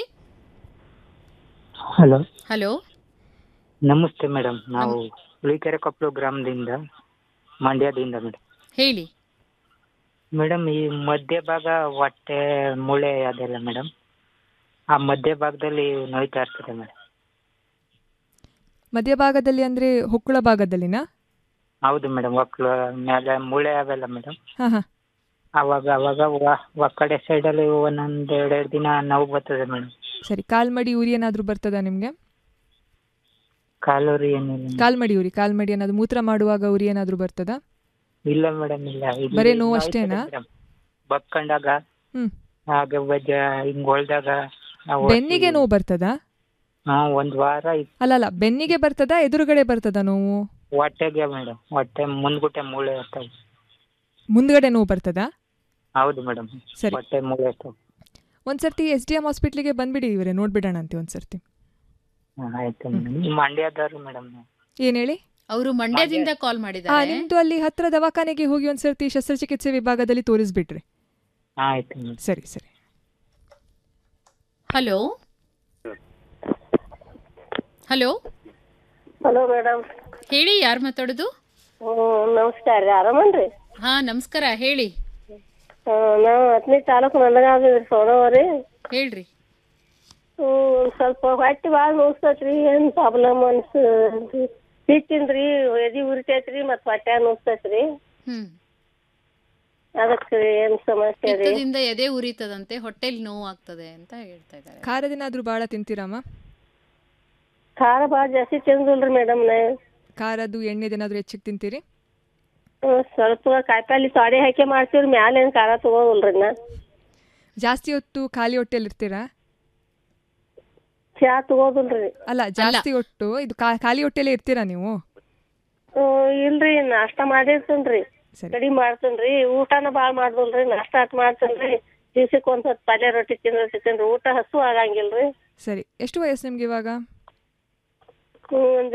ಹಲೋ ಹಲೋ ನಮಸ್ತೆ ಮೇಡಮ್ ನಾವು ಹುಳಿಕೆರೆ ಕೊಪ್ಪಳು ಗ್ರಾಮದಿಂದ ಮಂಡ್ಯದಿಂದ ಮೇಡಮ್ ಹೇಳಿ ಮೇಡಮ್ ಈ ಮಧ್ಯಭಾಗ ಹೊಟ್ಟೆ ಮೂಳೆ ಅದೆಲ್ಲ ಮೇಡಮ್ ಆ ಮಧ್ಯಭಾಗದಲ್ಲಿ ನೋಯ್ತಾ ಇರ್ತದೆ ಮೇಡಮ್ ಮಧ್ಯಭಾಗದಲ್ಲಿ ಅಂದರೆ ಹೊಕ್ಕುಳ ಭಾಗದಲ್ಲಿನಾ ಹೌದು ಮೇಡಮ್ ಒಕ್ಕಲು ಮೇಲೆ ಮೂಳೆ ಅವೆಲ್ಲ ಮೇಡಮ್ ಹಾಂ ಹಾಂ ಅವಾಗ ಅವಾಗ ವ- ಒಕ್ಕಡೆ ಸೈಡಲ್ಲಿ ಒಂದೊಂದು ಎರಡೆರಡು ದಿನ ನೋವು ಬರ್ತದೆ ಮೇಡಮ್ ಸರಿ ಕಾಲ್ಮಡಿ ಉರಿ ಏನಾದರೂ ಬರ್ತದಾ ನಿಮಗೆ ಕಾಲೂರಿ ಏನಿಲ್ಲ ಕಾಲ್ಮಡಿ ಉರಿ ಕಾಲ್ಮಡಿ ಏನಾದರೂ ಮೂತ್ರ ಮಾಡುವಾಗ ಉರಿ ಏನಾದರೂ ಬರ್ತದಾ ಇಲ್ಲ ಮೇಡಮ್ ಇಲ್ಲ ಇಲ್ಲಿ ಬರೀ ನೋವು ನೋಯ್ತದೆ ಅಷ್ಟೇನಾ? madam. ಬಕ್ಕೊಂಡಾಗ ಹ್ಮ್. ಹಾಗೆ ವಜ ಹಿಂಗ್ ಹೊಳ್ದಾಗ ಬೆನ್ನಿಗೆ ನೋವು ಬರ್ತದಾ ಹಾ ಒಂದ್ ವಾರ ಇತ್ತು ಅಲ್ಲ ಅಲ್ಲ ಬೆನ್ನಿಗೆ ಬರ್ತದಾ ಎದುರುಗಡೆ ಬರ್ತದಾ ನೋವು ಹೊಟ್ಟೆಗೆ ಮೇಡಮ್ ಹೊಟ್ಟೆ ಮುಂದ್ಗುಟ್ಟೆ ಮೂಳೆ ಇರ್ತವೆ ಮುಂದ್ಗಡೆ ನೋವು ಬರ್ತದಾ ಹೌದು ಮೇಡಮ್ ಸರಿ. ಹೊಟ್ಟೆ ಮೂಳೆ ಇರ್ತವೆ ಒಂದ್ಸರ್ತಿ ಎಸ್ ಡಿ ಎಂ ಹಾಸ್ಪಿಟ್ಲಿಗೆ ಬಂದ್ಬಿಡಿ ಇವರೇ ನೋಡ್ಬಿಡೋಣ ಅಂತೆ ಒಂದ್ಸರ್ತಿ ಹಾ, ಆಯ್ತು ಮೇಡಮ್ ಮಂಡ್ಯದವ್ರು ಮೇಡಮ್ ಏನ್ ಹೇಳಿ ಅವರು ಮಂಡ್ಯದಿಂದ ಕಾಲ್ ಆ ಮಾಡಿದ್ದಾರೆ ನಿಮ್ದು ಅಲ್ಲಿ ಹತ್ರ ದವಾಖಾನೆಗೆ ಹೋಗಿ ಒಂದ್ಸರ್ತಿ ಶಸ್ತ್ರಚಿಕಿತ್ಸೆ ವಿಭಾಗದಲ್ಲಿ ತೋರಿಸ್ಬಿಟ್ರಿ ಆಯ್ತು ಮೇಡಮ್ ಸರಿ ಸರಿ ಹಲೋ ಹಲೋ ಹಲೋ ಮೇಡಮ್ ಹೇಳಿ ಯಾರು ಮಾತಾಡೋದು ನಮಸ್ಕಾರ ರೀ ಆರಾಮನ್ರಿ ಹಾ ನಮಸ್ಕಾರ ಹೇಳಿ ಆ, ನಾವು ಹತ್ತನೇ ತಾಲೂಕು ನಂದಗಾವ್ರಿ ಸೋನವ ರೀ ಹೇಳ್ರಿ ಒಂದ್ ಸ್ವಲ್ಪ ಹೊಟ್ಟಿ ಭಾಳ ನೋಸ್ತೈತ್ರಿ ಏನ್ ಪ್ರಾಬ್ಲಮ್ ಅನ್ಸ ಹಿಟ್ಟಿನ್ರಿ ಎದಿ ಉರಿತೈತ್ರಿ ಮತ್ತ್ ಹೊಟ್ಯಾಗ ನೋಸ್ತೈತ್ರಿ ಹ್ಮ್ ಅದಕ್ಕೆ ಏನ್ ಸಮಸ್ಯೆ ರೀ ಪಿತ್ತದಿಂದ ಎದೆ ಉರಿತದಂತೆ ಹೊಟ್ಟೆಲಿ ನೋವು ಆಗ್ತದೆ ಅಂತ ಹೇಳ್ತಾ ಇದ್ದಾರೆ ಖಾರದೇನಾದ್ರೂ ಭಾಳ ತಿಂತೀರಮ್ಮ ಖಾರ ಭಾಳ ಜಾಸ್ತಿ ತಿಂದಿಲ್ರಿ ಮೇಡಮ್ ನಾ ಖಾರದ್ದು ಎಣ್ಣೆದೇನಾದ್ರೂ ಹೆಚ್ಚಿಗೆ ತಿಂತೀರಿ ಹ್ಮ್, ಸ್ವಲ್ಪ ಕಾಯಿಪಲ್ಲೆ ತೊಡೆ ಹಾಕಿ ಮಾಡ್ತೀವ್ರಿ ಮ್ಯಾಲ ಏನ್ ಖಾರ ತಗೋದಿಲ್ರಿ ನಾ ಜಾಸ್ತಿ ಹೊತ್ತು ಖಾಲಿ ಹೊಟ್ಟೆಲಿ ಇರ್ತೀರಾ ಚಾ ತಗೋದಿಲ್ರಿ ಅಲ್ಲ ಜಾಸ್ತಿ ಹೊಟ್ಟು ಇದು ಕಾ- ಖಾಲಿ ಹೊಟ್ಟೆಲೇ ಇರ್ತೀರಾ ನೀವು ಹ್ಮ್, ಇಲ್ರಿ ನಾಷ್ಟಾ ಮಾಡಿರ್ತೇನ್ರಿ ಕಡಿಮೆ ಮಾಡ್ತೇನ್ರಿ ಊಟನ ಭಾಳ ಮಾಡ್ದಲ್ರಿ ನಾಷ್ಟಾ ಅಟ್ ಮಾಡ್ತೇನ್ರಿ ದಿವ್ಸಕ್ಕೆ ಒಂದ್ ಹೊತ್ತು ಪಲ್ಯ ರೊಟ್ಟಿ ತಿಂದಿರ್ತೀನಿ ಊಟ ಹಸು ಆಗಂಗಿಲ್ರಿ ಸರಿ ಎಷ್ಟು ವಯಸ್ಸು ನಿಮ್ಗೆ ಇವಾಗ ಹ್ಮ್, ಒಂದ್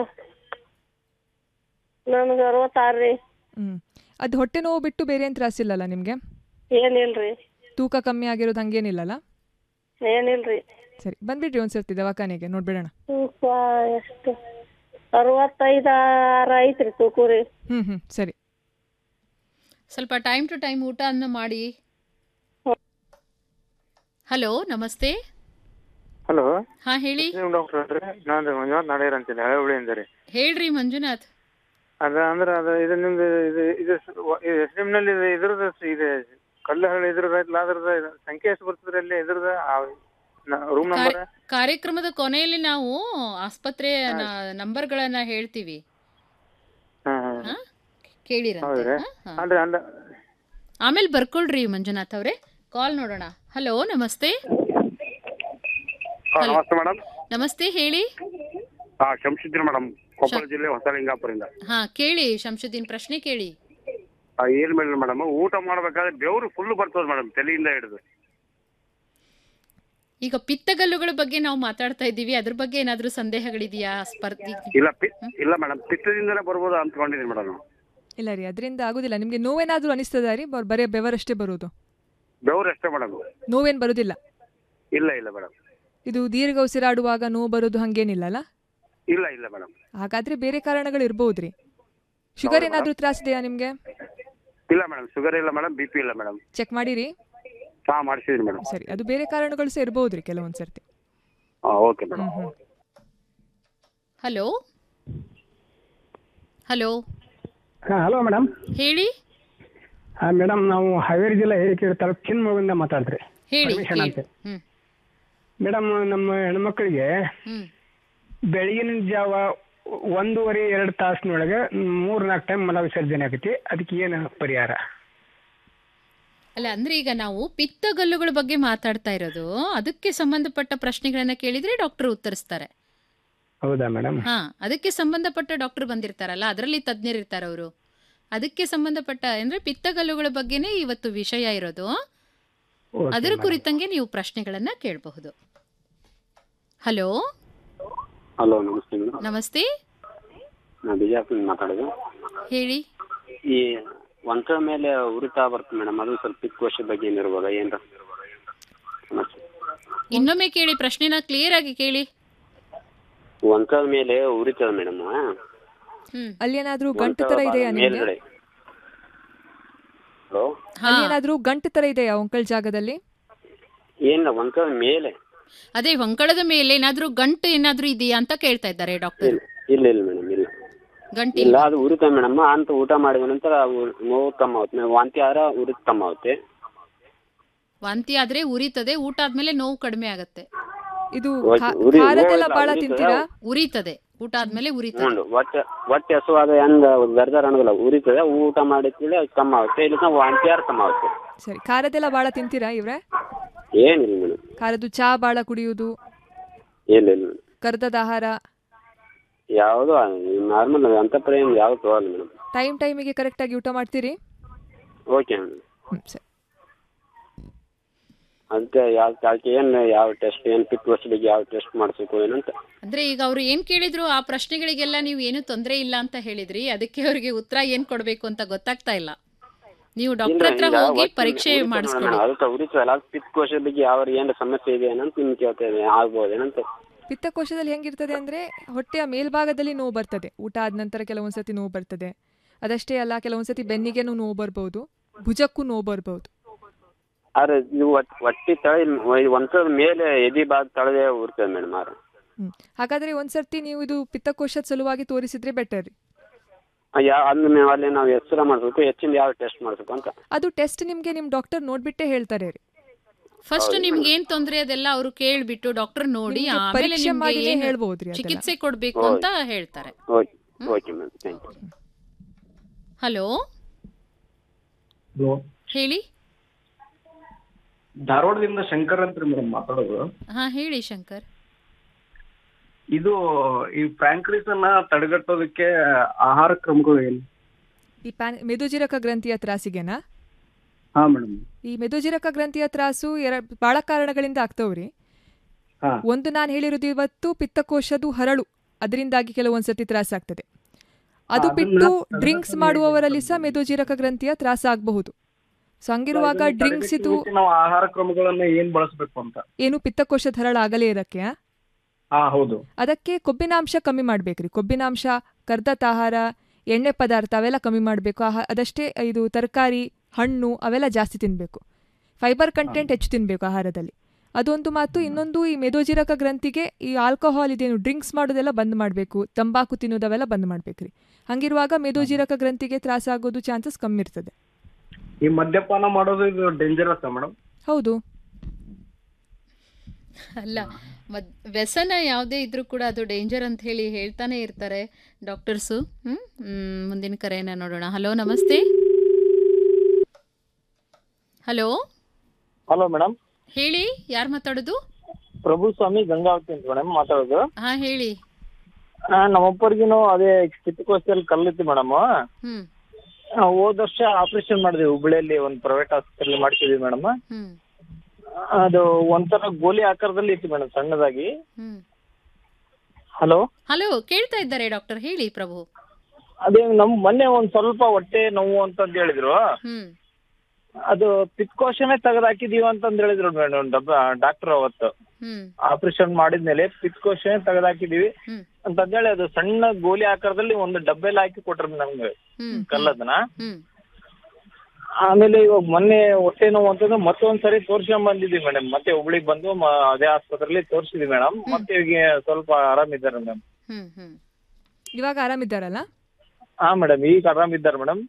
ನನ್ಗ ಅರವತ್ತಾರು ರೀ ಹ್ಮ್ ಅದು ಹೊಟ್ಟೆ ನೋವು ಬಿಟ್ಟು ಬೇರೆ ಏನು ತ್ರಾಸಿಲ್ಲಲ್ಲ ನಿಮಗೆ ಏನಿಲ್ರಿ ತೂಕ ಕಮ್ಮಿ ಆಗಿರೋದು ಹಂಗೇನಿಲ್ಲಲ್ಲ ಏನಿಲ್ರಿ ಸರಿ ಬಂದ್ಬಿಡ್ರಿ ಒಂದ್ಸರ್ತಿ ದವಾಖಾನೆಗೆ ನೋಡ್ಬಿಡೋಣ ತೂಕ ಎಷ್ಟು ಅರವತ್ತೈದು ಆರ ಐತ್ರಿ ತೂಕುರಿ ಹ್ಮ್ ಹ್ಮ್ ಸರಿ ಸ್ವಲ್ಪ ಟೈಮ್ ಟು ಟೈಮ್ ಊಟವನ್ನು ಮಾಡಿ ಹಲೋ ನಮಸ್ತೆ ಹಲೋ ಹಾ ಹೇಳಿ ನೀವು ಡಾಕ್ಟರ್ ಅಲ್ರಿ ನಾನು ಮಂಜುನಾಥ್ ನಾಡೇರ್ ಅಂತೇಳಿ ಹಳೆ ಹುಳಿಯಿಂದ ರೀ ಹೇಳ್ರಿ ಮಂಜುನಾಥ್ ಅದ ಅಂದ್ರೆ ಅದು ಇದು ನಿಮ್ದು ಇದು ಇದು ಎಸ್ ಡಿ ನಲ್ಲಿ ಇದ್ರದ್ದು ಇದೆ ಕಲ್ಲಹಳ್ಳಿ ಇದ್ರದ್ದು ಐತಲ್ಲ ಅದ್ರದ್ದು ಇದು ಸಂಖ್ಯೆ ಎಷ್ಟು ಬರ್ತದ್ರಿ ಅಲ್ಲಿ ಇದ್ರದ್ದು ರೂಮ್ ನಂಬರ್ ಕಾರ್ಯ- ಕಾರ್ಯಕ್ರಮದ ಕೊನೆಯಲ್ಲಿ ನಾವು ಆಸ್ಪತ್ರೆಯ ನ- ನಂಬರ್ಗಳನ್ನ ಹೇಳ್ತೀವಿ ಹ್ಮ್ ಹಾ? ಕೇಳಿರಂತೆ ಹೌದ್ರಿ ಹಾ? ಹಾ. ಅಂದ್ರೆ ಅಂದ ಆಮೇಲೆ ಬರ್ಕೊಳ್ರಿ ಮಂಜುನಾಥ್ ಅವರೇ ಕಾಲ್ ನೋಡೋಣ ಹಲೋ ನಮಸ್ತೆ ಹಾ, ನಮಸ್ತೆ ಮೇಡಮ್ ನಮಸ್ತೆ ಹೇಳಿ ಹಾ ಶಂಶುದ್ದೀನ್ ಮೇಡಮ್ ಕೊಪ್ಪಳ ಜಿಲ್ಲೆ ಹೊಸಲಿಂಗಾಪುರಿಂದ ಹಾ ಕೇಳಿ ಶಂಶುದ್ದೀನ್ ಪ್ರಶ್ನೆ ಕೇಳಿ ಆ, ಏನ್ ಮಾಡಿಲ್ಲ ಮೇಡಮ್ ಊಟ ಮಾಡ್ಬೇಕಾದ್ರೆ ಬೆವರು ಫುಲ್ ಬರ್ತದೆ ಮೇಡಮ್ ತಲೆಯಿಂದ ಹಿಡಿದು ಈಗ ಪಿತ್ತಗಲ್ಲುಗಳ ಬಗ್ಗೆ ನಾವು ಮಾತಾಡ್ತಾ ಇದ್ದೀವಿ ಅದ್ರ ಬಗ್ಗೆ ಏನಾದ್ರೂ ಸಂದೇಹಗಳಿದೆಯಾ ಸ್ಪರ್ಧಿ ಇಲ್ಲ ಪಿ ಇಲ್ಲ ಮೇಡಮ್ ಪಿತ್ತದಿಂದಲೇ ಬರ್ಬೋದು ಅಂದ್ಕೊಂಡಿದ್ದೀನಿ ಮೇಡಮ್ ಇಲ್ಲ ರೀ ಅದರಿಂದ ಆಗೋದಿಲ್ಲ ನಿಮಗೆ ನೋವೇನಾದರೂ ಅನಿಸ್ತದ ರೀ ಬರ್- ಬರೀ ಬೆವರಷ್ಟೇ ಬರೋದು ಬೆವರು ಅಷ್ಟೇ ಮೇಡಮ್ ನೋವೇನು ಬರೋದಿಲ್ಲ ಇಲ್ಲ ಇಲ್ಲ ಮೇಡಮ್ ಇದು ದೀರ್ಘ ಉಸಿರಾಡುವಾಗ ನೋವು ಬರೋದು ಹಂಗೇನಿಲ್ಲಲ್ಲ ಇಲ್ಲ ಇಲ್ಲ ಮೇಡಮ್ ಹಾಗಾದ್ರೆ ಬೇರೆ ಕಾರಣಗಳು ಇರ್ಬೋದು ರೀ ಶುಗರ್ ಏನಾದರೂ ತ್ರಾಸಿದೆಯಾ ನಿಮಗೆ ಇಲ್ಲ ಮೇಡಮ್ ಶುಗರ್ ಇಲ್ಲ ಮೇಡಮ್ ಬಿ ಪಿ ಇಲ್ಲ ಮೇಡಮ್ ಚೆಕ್ ಮಾಡಿರಿ ಹಾ ಮಾಡಿಸಿದ್ದೀನಿ ಮೇಡಮ್ ಸರಿ ಅದು ಬೇರೆ ಕಾರಣಗಳು ಸಹ ಇರ್ಬೋದು ರೀ ಕೆಲವೊಂದು ಸರ್ತಿ ಹಾ ಓಕೆ ಮೇಡಮ್ ಹಲೋ ಹಲೋ ಹಾಂ ಹಲೋ ಮೇಡಮ್ ಹೇಳಿ ಹಾಂ ಮೇಡಮ್ ನಾವು ಹಾವೇರಿ ಜಿಲ್ಲೆ ಹಿರೇಕೆರೆ ತಾಲೂಕು ಚಿನ್ಮಗುಂದ ಮಾತಾಡ್ರಿ ಹೇಳಿ ಪರಮೇಶಣ್ಣ ಹೇಳಿ. ಅಂತ ಹ್ಮ್ ಮೇಡಮ್ ನಮ್ಮ ಹೆಣ್ಮಕ್ಳಿಗೆ ಹ್ಮ್ ಬೆಳಗಿನ ಜಾವ ಒಂದೂವರೆ ಎರಡು ತಾಸಿನೊಳಗೆ ಮೂರ್ ನಾಲ್ಕು ಟೈಮ್ ಮಲ ವಿಸರ್ಜನೆ ಆಗೈತಿ ಅದಕ್ಕೆ ಏನು ಪರಿಹಾರ ಅಲ್ಲ ಅಂದ್ರೆ ಈಗ ನಾವು ಪಿತ್ತಗಲ್ಲುಗಳ ಬಗ್ಗೆ ಮಾತಾಡ್ತಾ ಇರೋದು ಅದಕ್ಕೆ ಸಂಬಂಧಪಟ್ಟ ಪ್ರಶ್ನೆಗಳನ್ನ ಕೇಳಿದ್ರೆ ಡಾಕ್ಟರ್ ಉತ್ತರಿಸ್ತಾರೆ ಹೌದಾ ಮೇಡಮ್ ಹಾ ಅದಕ್ಕೆ ಸಂಬಂಧಪಟ್ಟ ಡಾಕ್ಟರ್ ಬಂದಿರ್ತಾರಲ್ಲ ಅದರಲ್ಲಿ ತಜ್ಞರಿರ್ತಾರೆ ಅವರು ಅದಕ್ಕೆ ಸಂಬಂಧಪಟ್ಟ ಅಂದ್ರೆ ಪಿತ್ತಗಲ್ಲುಗಳ ಬಗ್ಗೆನೇ ಇವತ್ತು ವಿಷಯ ಇರೋದು ಅದರ ಕುರಿತಂಗೆ ನೀವು ಪ್ರಶ್ನೆಗಳನ್ನ ಕೇಳಬಹುದು ಹಲೋ ಹಲೋ ನಮಸ್ತೆ ಮೇಡಮ್ ನಮಸ್ತೆ ನಾ ಬಿಜಾಪುರ ಮಾತಾಡೋದು ಹೇಳಿ ಈ ಒಂಚ ಮೇಲೆ ಉರಿತಾ ಬರ್ತದೆ ಮೇಡಮ್ ಅದು ಸ್ವಲ್ಪ ಪಿತ್ಕೋಶ ಬಗ್ಗೆ ಏನಿರ್ಬೋದಾ ಏನ್ರ ಸಮಸ್ಯೆ ಇನ್ನೊಮ್ಮೆ ಕೇಳಿ ಪ್ರಶ್ನೆನ ಕ್ಲಿಯರ್ ಆಗಿ ಕೇಳಿ ಒಂಚದ ಮೇಲೆ ಉರಿತದ ಮೇಡಮ್ ಅಲ್ಲಿ ಏನಾದ್ರೂ ಗಂಟು ತರ ಇದೆಯಾ ನಿಮಗೆ ಮೇಲ್ಗಡೆ ಹಲೋ ಅಲ್ಲಿ ಏನಾದ್ರೂ ಗಂಟು ತರ ಇದೆಯಾ ಒಂಕಲ್ ಜಾಗದಲ್ಲಿ ಏನಿಲ್ಲ ಒಂಚದ ಮೇಲೆ ಅದೇ ಹೊಂಕಳದ ಮೇಲೆ ಏನಾದ್ರೂ ಗಂಟು ಏನಾದ್ರೂ ಇದೆಯಾ ಅಂತ ಕೇಳ್ತಾ ಇದ್ದಾರೆ ಡಾಕ್ಟರ್ ಇಲ್ಲ ಇಲ್ಲ ಮೇಡಮ್ ಇಲ್ಲ ಗಂಟಿ ಇಲ್ಲ ಅದು ಉರಿತ ಮೇಡಮ್ ಅಂತ ಊಟ ಮಾಡಿದ ನಂತರ ಉ- ನೋವು ಕಮ್ಮಿ ಆಗುತ್ತೆ ವಾಂತಿ ಆದ್ರೆ ಉರಿತ ಕಮ್ಮಿ ಆಗುತ್ತೆ ವಾಂತಿ ಆದ್ರೆ ಉರಿತದೆ ಊಟ ಆದ್ಮೇಲೆ ನೋವು ಕಡಿಮೆ ಆಗತ್ತೆ ಇದು ಓಕೆ, ಖಾ- ಉರಿ- ಖಾರದೆಲ್ಲ ಉರಿ- ಬಾಳ ಉರಿತದೆ. ತಿಂತೀರಾ ಉರಿತದೆ ಊಟ ಆದ್ಮೇಲೆ ಉರಿತದೆ ಹ್ಞೂ ಹೊಟ್ಟೆ ಹೊಟ್ಟೆ ಹಸುವಾದ ಹೆಂಗ ಗರ್ದಾರ ಅನ್ನೋದಿಲ್ಲ ಉರಿತದೆ ಊಟ ಮಾಡಿದ್ಮೇಲೆ ಅದು ಕಮ್ಮಿ ಆಗುತ್ತೆ ಇಲ್ಲ ವಾಂತಿ ಆದ್ರೆ ಕಮ್ಮಿ ಆಗುತ್ತೆ ಸರಿ ಖಾರದೆಲ್ಲ ಬಾಳ ತಿಂತೀರಾ ಇವ್ರೆ ಏನಿಲ್ಲ ಮೇಡಮ್ ಖಾರದ್ದು ಚಾ ಬಾಳ ಕುಡಿಯುವುದು ಇಲ್ಲ ಇಲ್ಲ ಮೇಡಮ್ ಕರ್ದದ ಆಹಾರ ಯಾವುದು ನಾರ್ಮಲ್ ಅಂತ ಏನು ಯಾವ್ದು ತಗೋಲ್ಲ ಮೇಡಮ್ ಟೈಮ್ ಟೈಮಿಗೆ ಕರೆಕ್ಟಾಗಿ ಊಟ ಮಾಡ್ತೀರಿ ಓಕೆ ಮೇಡಮ್ ಹ್ಮ್ ಸರಿ ಅದಕ್ಕೆ ಯಾವ ಅದಕ್ಕೆ ಏನು ಯಾವ ಟೆಸ್ಟ್ ಏನು ಪಿತ್ ಬಗ್ಗೆ ಯಾವ ಟೆಸ್ಟ್ ಮಾಡಿಸ್ಬೇಕು ಏನಂತ ಅಂದ್ರೆ ಈಗ ಅವ್ರು ಏನ್ ಕೇಳಿದ್ರು ಆ ಪ್ರಶ್ನೆಗಳಿಗೆಲ್ಲ ನೀವು ಏನು ತೊಂದರೆ ಇಲ್ಲ ಅಂತ ಹೇಳಿದ್ರಿ ಅದಕ್ಕೆ ಅವರಿಗೆ ಉತ್ತರ ಏನ್ ಕೊಡ್ಬೇಕು ಅಂತ ಗೊತ್ತಾಗ್ತಾ ಇಲ್ಲ ನೀವು ಡಾಕ್ಟರ್ ಹತ್ರ ಇಲ್ಲ, ಹೋಗಿ ಒಟ್ಟು ಪರೀಕ್ಷೆ ಉರಿತದೆ ಮಾಡಿಸ್ಕೊಳ್ಳಿ ಮೇಡಮ್, ಅದಕ್ಕೆ ಉರಿತಲ್ಲ ಅದು ಪಿತ್ ಕೋಶದ ಬಗ್ಗೆ ಯಾವ ಏನು ಸಮಸ್ಯೆ ಇದೆ ಏನಂತ ನಿಮ್ಗೆ ಕೇಳ್ತಾ ಇದ್ದೀನಿ ಆಗ್ಬೋದು ಏನಂತ ಪಿತ್ತಕೋಶದಲ್ಲಿ ಹೆಂಗಿರ್ತದೆ ಅಂದ್ರೆ ಹೊಟ್ಟೆಯ ಮೇಲ್ಭಾಗದಲ್ಲಿ ನೋವು ಬರ್ತದೆ ಊಟ ಆದ ನಂತರ ಕೆಲವೊಂದ್ಸತಿ ನೋವು ಬರ್ತದೆ ಅದಷ್ಟೇ ಅಲ್ಲ ಕೆಲವೊಂದ್ಸತಿ ಬೆನ್ನಿಗೆನೂ ನೋವು ಬರ್ಬೋದು ಭುಜಕ್ಕೂ ನೋವು ಬರ್ಬೋದು ಆದ್ರೆ ಇದು ಒಟ್- ಹೊಟ್ಟಿ ತಳಿ ಒಂದ್ಸಲ ಮೇಲೆ ಎದಿ ಭಾಗ ತಳದೇ ಉರ್ತದೆ ಮೇಡಮ್ ಆದ್ರೆ ಹ್ಮ್ ಹಾಗಾದ್ರೆ ಒಂದ್ಸರ್ತಿ ನೀವು ಇದು ಪಿತ್ತಕೋಶದ ಸಲುವಾಗಿ ತೋರಿಸಿದ್ರೆ ಬೆಟರ್ ರೀ ಯಾವ ಅಂದ್ರೆ ನಾವು ಅಲ್ಲಿ ನಾವು ಹೆಸರ ಮಾಡ್ಬೇಕು ಹೆಚ್ಚಿನ ಯಾವ ಟೆಸ್ಟ್ ಮಾಡ್ಬೇಕು ಅಂತ ಅದು ಟೆಸ್ಟ್ ನಿಮ್ಗೆ ನಿಮ್ ಡಾಕ್ಟರ್ ನೋಡ್ಬಿಟ್ಟೆ ಹೇಳ್ತಾರೆ ರೀ ಫಸ್ಟ್ ಹೌದು ನಿಮ್ಗೆ ಏನ್ ತೊಂದ್ರೆ ಅದೆಲ್ಲ ಅವರು ಕೇಳ್ಬಿಟ್ಟು ಡಾಕ್ಟರ್ ನೋಡಿ ನಿಮ್ಗೆ ಆಮೇಲೆ ಪರೀಕ್ಷೆ ನಿಮ್ಗೆ ಮಾಡಿನೇ ಏನು ಹೇಳ್ಬೋದ್ರಿ ಅದೆಲ್ಲ. ಚಿಕಿತ್ಸೆ ಕೊಡ್ಬೇಕು ಹೌದು. ಅಂತ ಹೇಳ್ತಾರೆ okay okay ma'am thank you hello hello ಹೇಳಿ ಧಾರವಾಡದಿಂದ ಶಂಕರ್ ಅಂತ ಮೇಡಮ್ ಮಾತಾಡೋದು ಹಾ ಹೇಳಿ ಶಂಕರ್ ಇದು ಈ ಫ್ರಾಂಕ್ರಿಸ್ ಅನ್ನ ತಡೆಗಟ್ಟೋದಕ್ಕೆ ಆಹಾರ ಕ್ರಮಗಳು ಏನು ಈ ಪ್ಯಾನ್ ಮೆದುಜಿರಕ ಗ್ರಂಥಿಯ ತ್ರಾಸಿಗೆನಾ ಹಾ ಮೇಡಮ್ ಈ ಮೆದುಜಿರಕ ಗ್ರಂಥಿಯ ತ್ರಾಸು ಎರ ಬಹಳ ಕಾರಣಗಳಿಂದ ಆಗ್ತಾವ್ರಿ ಹಾ ಒಂದು ನಾನು ಹೇಳಿರೋದು ಇವತ್ತು ಪಿತ್ತಕೋಶದು ಹರಳು ಅದರಿಂದಾಗಿ ಕೆಲವೊಂದ್ಸತಿ ತ್ರಾಸ ಆಗ್ತದೆ ಅದು ಅದನ್ನ ಬಿಟ್ಟು ತಡೆಗಟ್ಟಲು ಡ್ರಿಂಕ್ಸ್ ಮಾಡುವವರಲ್ಲಿ ಸಹ ಮೆದುಜಿರಕ ಗ್ರಂಥಿಯ ತ್ರಾಸ ಆಗಬಹುದು ಸೊ ಹಂಗಿರುವಾಗ ಇದನ್ನ ಡ್ರಿಂಕ್ಸ್ ಇದು ತಡೆಗಟ್ಟುವುದಕ್ಕೆ ನಾವು ಆಹಾರ ಕ್ರಮಗಳನ್ನ ಏನ್ ಬಳಸಬೇಕು ಅಂತ ಏನು ಪಿತ್ತಕೋಶದ ಹರಳು ಆಗಲೇ ಇರಕ್ಕೆ ಆ? ಹಾ ಹೌದು ಅದಕ್ಕೆ ಕೊಬ್ಬಿನಾಂಶ ಕಮ್ಮಿ ಮಾಡ್ಬೇಕ್ರಿ ಕೊಬ್ಬಿನಾಂಶ ಕರ್ದತ್ ಆಹಾರ ಎಣ್ಣೆ ಪದಾರ್ಥ ಅವೆಲ್ಲ ಕಮ್ಮಿ ಮಾಡಬೇಕು ಆಹಾ ಅದಷ್ಟೇ ಇದು ತರಕಾರಿ ಹಣ್ಣು ಅವೆಲ್ಲ ಜಾಸ್ತಿ ತಿನ್ನಬೇಕು ಫೈಬರ್ ಕಂಟೆಂಟ್ ಹೆಚ್ಚು ತಿನ್ನಬೇಕು ಆಹಾರದಲ್ಲಿ ಅದೊಂದು ಮಾತು ಇನ್ನೊಂದು ಈ ಮೆದೋಜಿರಕ ಗ್ರಂಥಿಗೆ ಈ ಆಲ್ಕೋಹಾಲ್ ಇದೇನು ಡ್ರಿಂಕ್ಸ್ ಮಾಡೋದೆಲ್ಲ ಬಂದ್ ಮಾಡಬೇಕು ತಂಬಾಕು ತಿನ್ನೋದವೆಲ್ಲ ಬಂದ್ ಮಾಡ್ಬೇಕ್ರಿ ಹಂಗಿರುವಾಗ ಮೆದೋಜಿರಕ ಗ್ರಂಥಿಗೆ ತ್ರಾಸ ಆಗೋದು ಚಾನ್ಸಸ್ ಕಮ್ಮಿ ಇರ್ತದೆ ಈ ಮದ್ಯಪಾನ ಮಾಡೋದು ಇದು ಡೇಂಜರಸ್ ಮೇಡಮ್ ಹೌದು ಅಲ್ಲ ಮದ್ ವ್ಯಸನ ಯಾವುದೇ ಇದ್ರೂ ಕೂಡ ಅದು ಡೇಂಜರ್ ಅಂತ ಹೇಳಿ ಹೇಳ್ತಾನೆ ಇರ್ತಾರೆ ಡಾಕ್ಟರ್ಸು ಹ್ಮ್ ಹ್ಮ್, ಮುಂದಿನ ಕರೆಯನ್ನ ನೋಡೋಣ ಹಲೋ ನಮಸ್ತೆ ಹಲೋ ಹಲೋ ಮೇಡಮ್ ಹೇಳಿ ಯಾರು ಮಾತಾಡೋದು ಪ್ರಭು ಸ್ವಾಮಿ ಗಂಗಾವತಿ ಅಂತ ಮೇಡಮ್ ಮಾತಾಡೋದು ಹಾ ಹೇಳಿ ಆ, ನಮ್ಮಪ್ಪರಿಗಿನೂ ಅದೇ ಪಿತ್ತಕೋಶದಲ್ಲಿ ಕಲ್ಲಿತ್ತು ಮೇಡಮ್ ಹ್ಮ್ ಹೋದ ವರ್ಷ ಆಪರೇಷನ್ ಮಾಡಿದ್ವಿ ಹುಬ್ಳಿಯಲ್ಲಿ ಒಂದು ಪ್ರೈವೇಟ್ ಆಸ್ಪತ್ರೆಲಿ ಮಾಡ್ತಿದ್ವಿ ಮೇಡಮ್ ಹ್ಮ್ ಅದು ಒಂಥರ ಗೋಲಿ ಆಕಾರದಲ್ಲಿ ಇತ್ತು ಮೇಡಮ್ ಸಣ್ಣದಾಗಿ ಹ್ಮ್ ಹಲೋ ಹಲೋ ಕೇಳ್ತಾ ಇದ್ದಾರೆ ಡಾಕ್ಟರ್ ಹೇಳಿ ಪ್ರಭು ಅದೇ ನಮ್ ಮೊನ್ನೆ ಒಂದ್ ಸ್ವಲ್ಪ ಹೊಟ್ಟೆ ನೋವು ಅಂತಂದ್ ಹೇಳಿದ್ರು ಹ್ಮ್ ಅದು ಪಿತ್ಕೋಶನೇ ತೆಗೆದು ಹಾಕಿದೀವಿ ಅಂತಂದ್ ಹೇಳಿದ್ರು ಮೇಡಮ್ ಡಾಕ್ಟರ್ ಅವತ್ತು ಹ್ಮ್ ಆಪರೇಷನ್ ಮಾಡಿದ್ಮೇಲೆ ಪಿತ್ಕೋಶನೇ ತೆಗೆದು ಹಾಕಿದೀವಿ ಹ್ಮ್ ಅಂತಂದೇಳಿ ಅದು ಸಣ್ಣ ಗೋಲಿ ಆಕಾರದಲ್ಲಿ ಒಂದು ಡಬ್ಬೆಲ್ಲ ಹಾಕಿ ಕೊಟ್ರು ನಮ್ಗೆ ಹ್ಮ್ ಕಲ್ಲದನ್ನ ಹ್ಮ್ ಆಮೇಲೆ ಇವಾಗ ಮೊನ್ನೆ ಹೊಟ್ಟೆ ನೋವು ಅಂತಂದ್ರೆ ಮತ್ತೊಂದ್ ಸರಿ ತೋರ್ಸ್ಕೊಂಡ್ ಬಂದಿದ್ವಿ ಮೇಡಮ್ ಮತ್ತೆ ಹುಬ್ಳಿಗ್ ಬಂದು ಮ- ಅದೇ ಆಸ್ಪತ್ರೆಯಲ್ಲಿ ತೋರ್ಸಿದ್ವಿ ಮೇಡಮ್ ಮತ್ತೆ ಈಗ ಸ್ವಲ್ಪ ಆರಾಮಿದ್ದಾರೆ ಮೇಡಮ್ ಹ್ಮ್ ಹ್ಮ್ ಇವಾಗ ಆರಾಮಿದ್ದಾರಲ್ಲ ಹಾ ಮೇಡಮ್ ಈಗ ಆರಾಮಿದ್ದಾರೆ ಮೇಡಮ್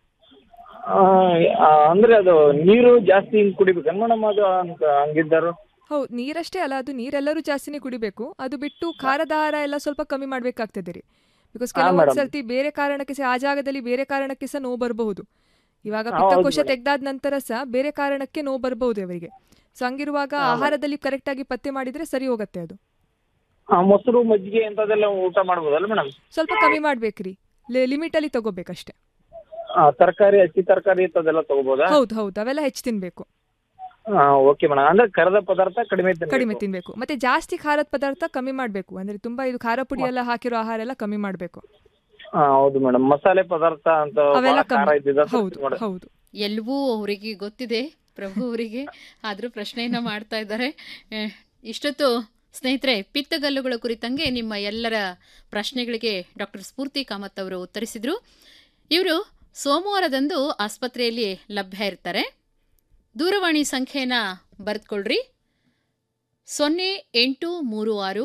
ಅಂದ್ರೆ ಅದು ನೀರು ಜಾಸ್ತಿ ಹಿಂಗ್ ಕುಡಿಬೇಕನ್ ಮೇಡಮ್ ಅದು ಅಂತ ಹಂಗಿದ್ದಾರು ಹೌದು ನೀರಷ್ಟೇ ಅಲ್ಲ ಅದು ನೀರೆಲ್ಲರೂ ಜಾಸ್ತಿನೇ ಕುಡಿಬೇಕು ಅದು ಬಿಟ್ಟು ಖಾರದ ಆಹಾರ ಎಲ್ಲ ಸ್ವಲ್ಪ ಕಮ್ಮಿ ಮಾಡ್ಬೇಕಾಗ್ತದೆ ರೀ ಬಿಕಾಸ್ ಹಾ, ಕೆಲವೊಂದು madam. ಸರ್ತಿ ಬೇರೆ ಕಾರಣಕ್ಕೆ ಸಹ ಆ ಜಾಗದಲ್ಲಿ ಬೇರೆ ಕಾರಣಕ್ಕೆ ಸಹ ನೋವು ಬರಬಹುದು ಇವಾಗ ಹಾ, ಹೌದು ಪಿತ್ತಕೋಶ madam. ತೆಗ್ದಾದ ನಂತರ ಸಹ ಬೇರೆ ಕಾರಣಕ್ಕೆ ನೋವು ಬರಬಹುದು ಅವರಿಗೆ ಸೊ ಹಂಗಿರುವಾಗ ಹಾ, madam. ಆಹಾರದಲ್ಲಿ ಕರೆಕ್ಟ್ ಆಗಿ ಪತ್ತೆ ಮಾಡಿದ್ರೆ ಸರಿ ಹೋಗುತ್ತೆ ಅದು ಆ, ಮೊಸರು ಮಜ್ಜಿಗೆ ಅಂತದೆಲ್ಲ ಊಟ ಮಾಡ್ಬೋದಲ್ಲ ಮೇಡಮ್ ಸ್ವಲ್ಪ ಕಮ್ಮಿ ಮಾಡ್ಬೇಕ್ರಿ ಲಿಮಿಟ್ ಅಲ್ಲಿ ತಗೋಬೇಕಷ್ಟೇ ತರಕಾರಿ ಹಸಿ ತರಕಾರಿ ಅಂತದೆಲ್ಲ ತಗೋಬೋದಾ ಹೌದು ಹೌದು ಅವೆಲ್ಲ ಹೆಚ್ಚು ತಿನ್ಬೇಕು ಓಕೆ ಮೇಡಮ್ ಅಂದ್ರೆ ಕರದ ಪದಾರ್ಥ ಕಡಿಮೆ ತಿನ್ಬೇಕು. ಕಡಿಮೆ ತಿನ್ಬೇಕು ಮತ್ತೆ ಜಾಸ್ತಿ ಖಾರದ ಪದಾರ್ಥ ಕಮ್ಮಿ ಮಾಡ್ಬೇಕು ಅಂದ್ರೆ ತುಂಬಾ ಇದು ಖಾರ ಪುಡಿ ಎಲ್ಲ ಹಾಕಿರೋ ಆಹಾರ ಎಲ್ಲ ಕಮ್ಮಿ ಮಾಡ್ಬೇಕು ಹಾ, ಹೌದು ಮೇಡಮ್ ಮಸಾಲೆ ಪದಾರ್ಥ ಅಂತ ಅವೆಲ್ಲ ಬಹಳ ಖಾರ ಕಮ್ಮಿ ಇದ್ದಿದ್ದು ಹೌದು ಮಾಡ- ಹೌದು ಎಲ್ಲವೂ ಅವರಿಗೆ ಗೊತ್ತಿದೆ ಪ್ರಭು ಅವರಿಗೆ ಆದರೂ ಪ್ರಶ್ನೆಯನ್ನ ಮಾಡ್ತಾ ಇದ್ದಾರೆ ಆ, ಇಷ್ಟೊತ್ತು ಸ್ನೇಹಿತರೆ ಪಿತ್ತಗಲ್ಲುಗಳ ಕುರಿತಂಗೆ ನಿಮ್ಮ ಎಲ್ಲರ ಪ್ರಶ್ನೆಗಳಿಗೆ ಡಾಕ್ಟರ್ ಸ್ಫೂರ್ತಿ ಕಾಮತ್ ಅವರು ಉತ್ತರಿಸಿದ್ರು ಇವರು ಸೋಮವಾರದಂದು ಆಸ್ಪತ್ರೆಯಲ್ಲಿ ಲಭ್ಯ ಇರ್ತಾರೆ ದೂರವಾಣಿ ಸಂಖ್ಯೆನ ಬರೆದುಕೊಳ್ರಿ ಸೊನ್ನೆ ಎಂಟು ಮೂರು ಆರು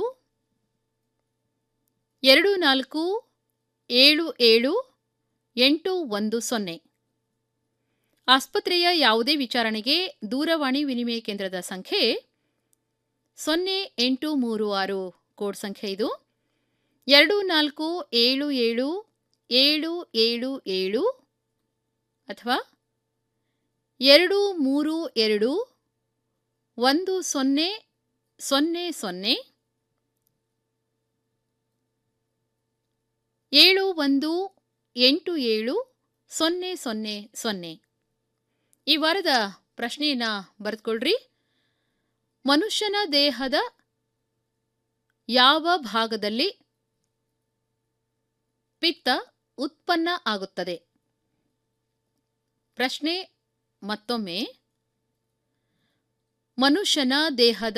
ಎರಡು ನಾಲ್ಕು ಏಳು ಏಳು ಎಂಟು ಒಂದು ಸೊನ್ನೆ ಆಸ್ಪತ್ರೆಯ ಯಾವುದೇ ವಿಚಾರಣೆಗೆ ದೂರವಾಣಿ ವಿನಿಮಯ ಕೇಂದ್ರದ ಸಂಖ್ಯೆ ಸೊನ್ನೆ ಎಂಟು ಮೂರು ಆರು ಕೋಡ್ ಸಂಖ್ಯೆ ಇದು ಎರಡು ನಾಲ್ಕು ಏಳು ಏಳು ಏಳು ಏಳು ಏಳು ಅಥವಾ ಎರಡು ಮೂರು ಎರಡು ಒಂದು ಸೊನ್ನೆ ಸೊನ್ನೆ ಸೊನ್ನೆ ಏಳು ಒಂದು ಎಂಟು ಏಳು ಸೊನ್ನೆ ಸೊನ್ನೆ ಸೊನ್ನೆ ಈ ವಾರದ ಪ್ರಶ್ನೆಯನ್ನ ಬರೆದುಕೊಳ್ರಿ ಮನುಷ್ಯನ ದೇಹದ ಯಾವ ಭಾಗದಲ್ಲಿ ಪಿತ್ತ ಉತ್ಪನ್ನ ಆಗುತ್ತದೆ ಪ್ರಶ್ನೆ ಮತ್ತೊಮ್ಮೆ ಮನುಷ್ಯನ ದೇಹದ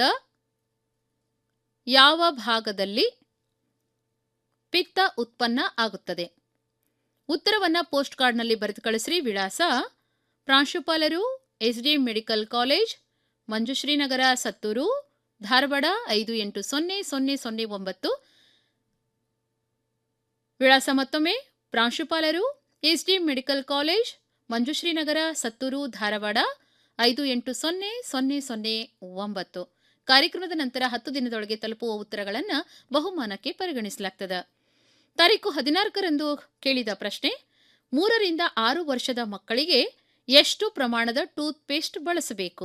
ಯಾವ ಭಾಗದಲ್ಲಿ ಪಿತ್ತ ಉತ್ಪನ್ನ ಆಗುತ್ತದೆ ಉತ್ತರವನ್ನ ಪೋಸ್ಟ್ ಕಾರ್ಡ್ನಲ್ಲಿ ಬರೆದು ಕಳಿಸ್ರಿ ವಿಳಾಸ ಪ್ರಾಂಶುಪಾಲರು SDM medical college Manjushrinagar Sattur Dharwad ಐದು ಎಂಟು ಸೊನ್ನೆ ಸೊನ್ನೆ ಸೊನ್ನೆ ಒಂಬತ್ತು ವಿಳಾಸ ಮತ್ತೊಮ್ಮೆ ಪ್ರಾಂಶುಪಾಲರು SDM medical college Manjushrinagar Sattur Dharwad ಐದು ಎಂಟು ಸೊನ್ನೆ ಸೊನ್ನೆ ಸೊನ್ನೆ ಒಂಬತ್ತು ಕಾರ್ಯಕ್ರಮದ ನಂತರ ಹತ್ತು ದಿನದೊಳಗೆ ತಲುಪುವ ಉತ್ತರಗಳನ್ನು ಬಹುಮಾನಕ್ಕೆ ಪರಿಗಣಿಸಲಾಗ್ತದೆ ತಾರೀಕು ಹದಿನಾಲ್ಕರಂದು ಕೇಳಿದ ಪ್ರಶ್ನೆ ಮೂರರಿಂದ ಆರು ವರ್ಷದ ಮಕ್ಕಳಿಗೆ ಎಷ್ಟು ಪ್ರಮಾಣದ ಟೂತ್ ಪೇಸ್ಟ್ ಬಳಸಬೇಕು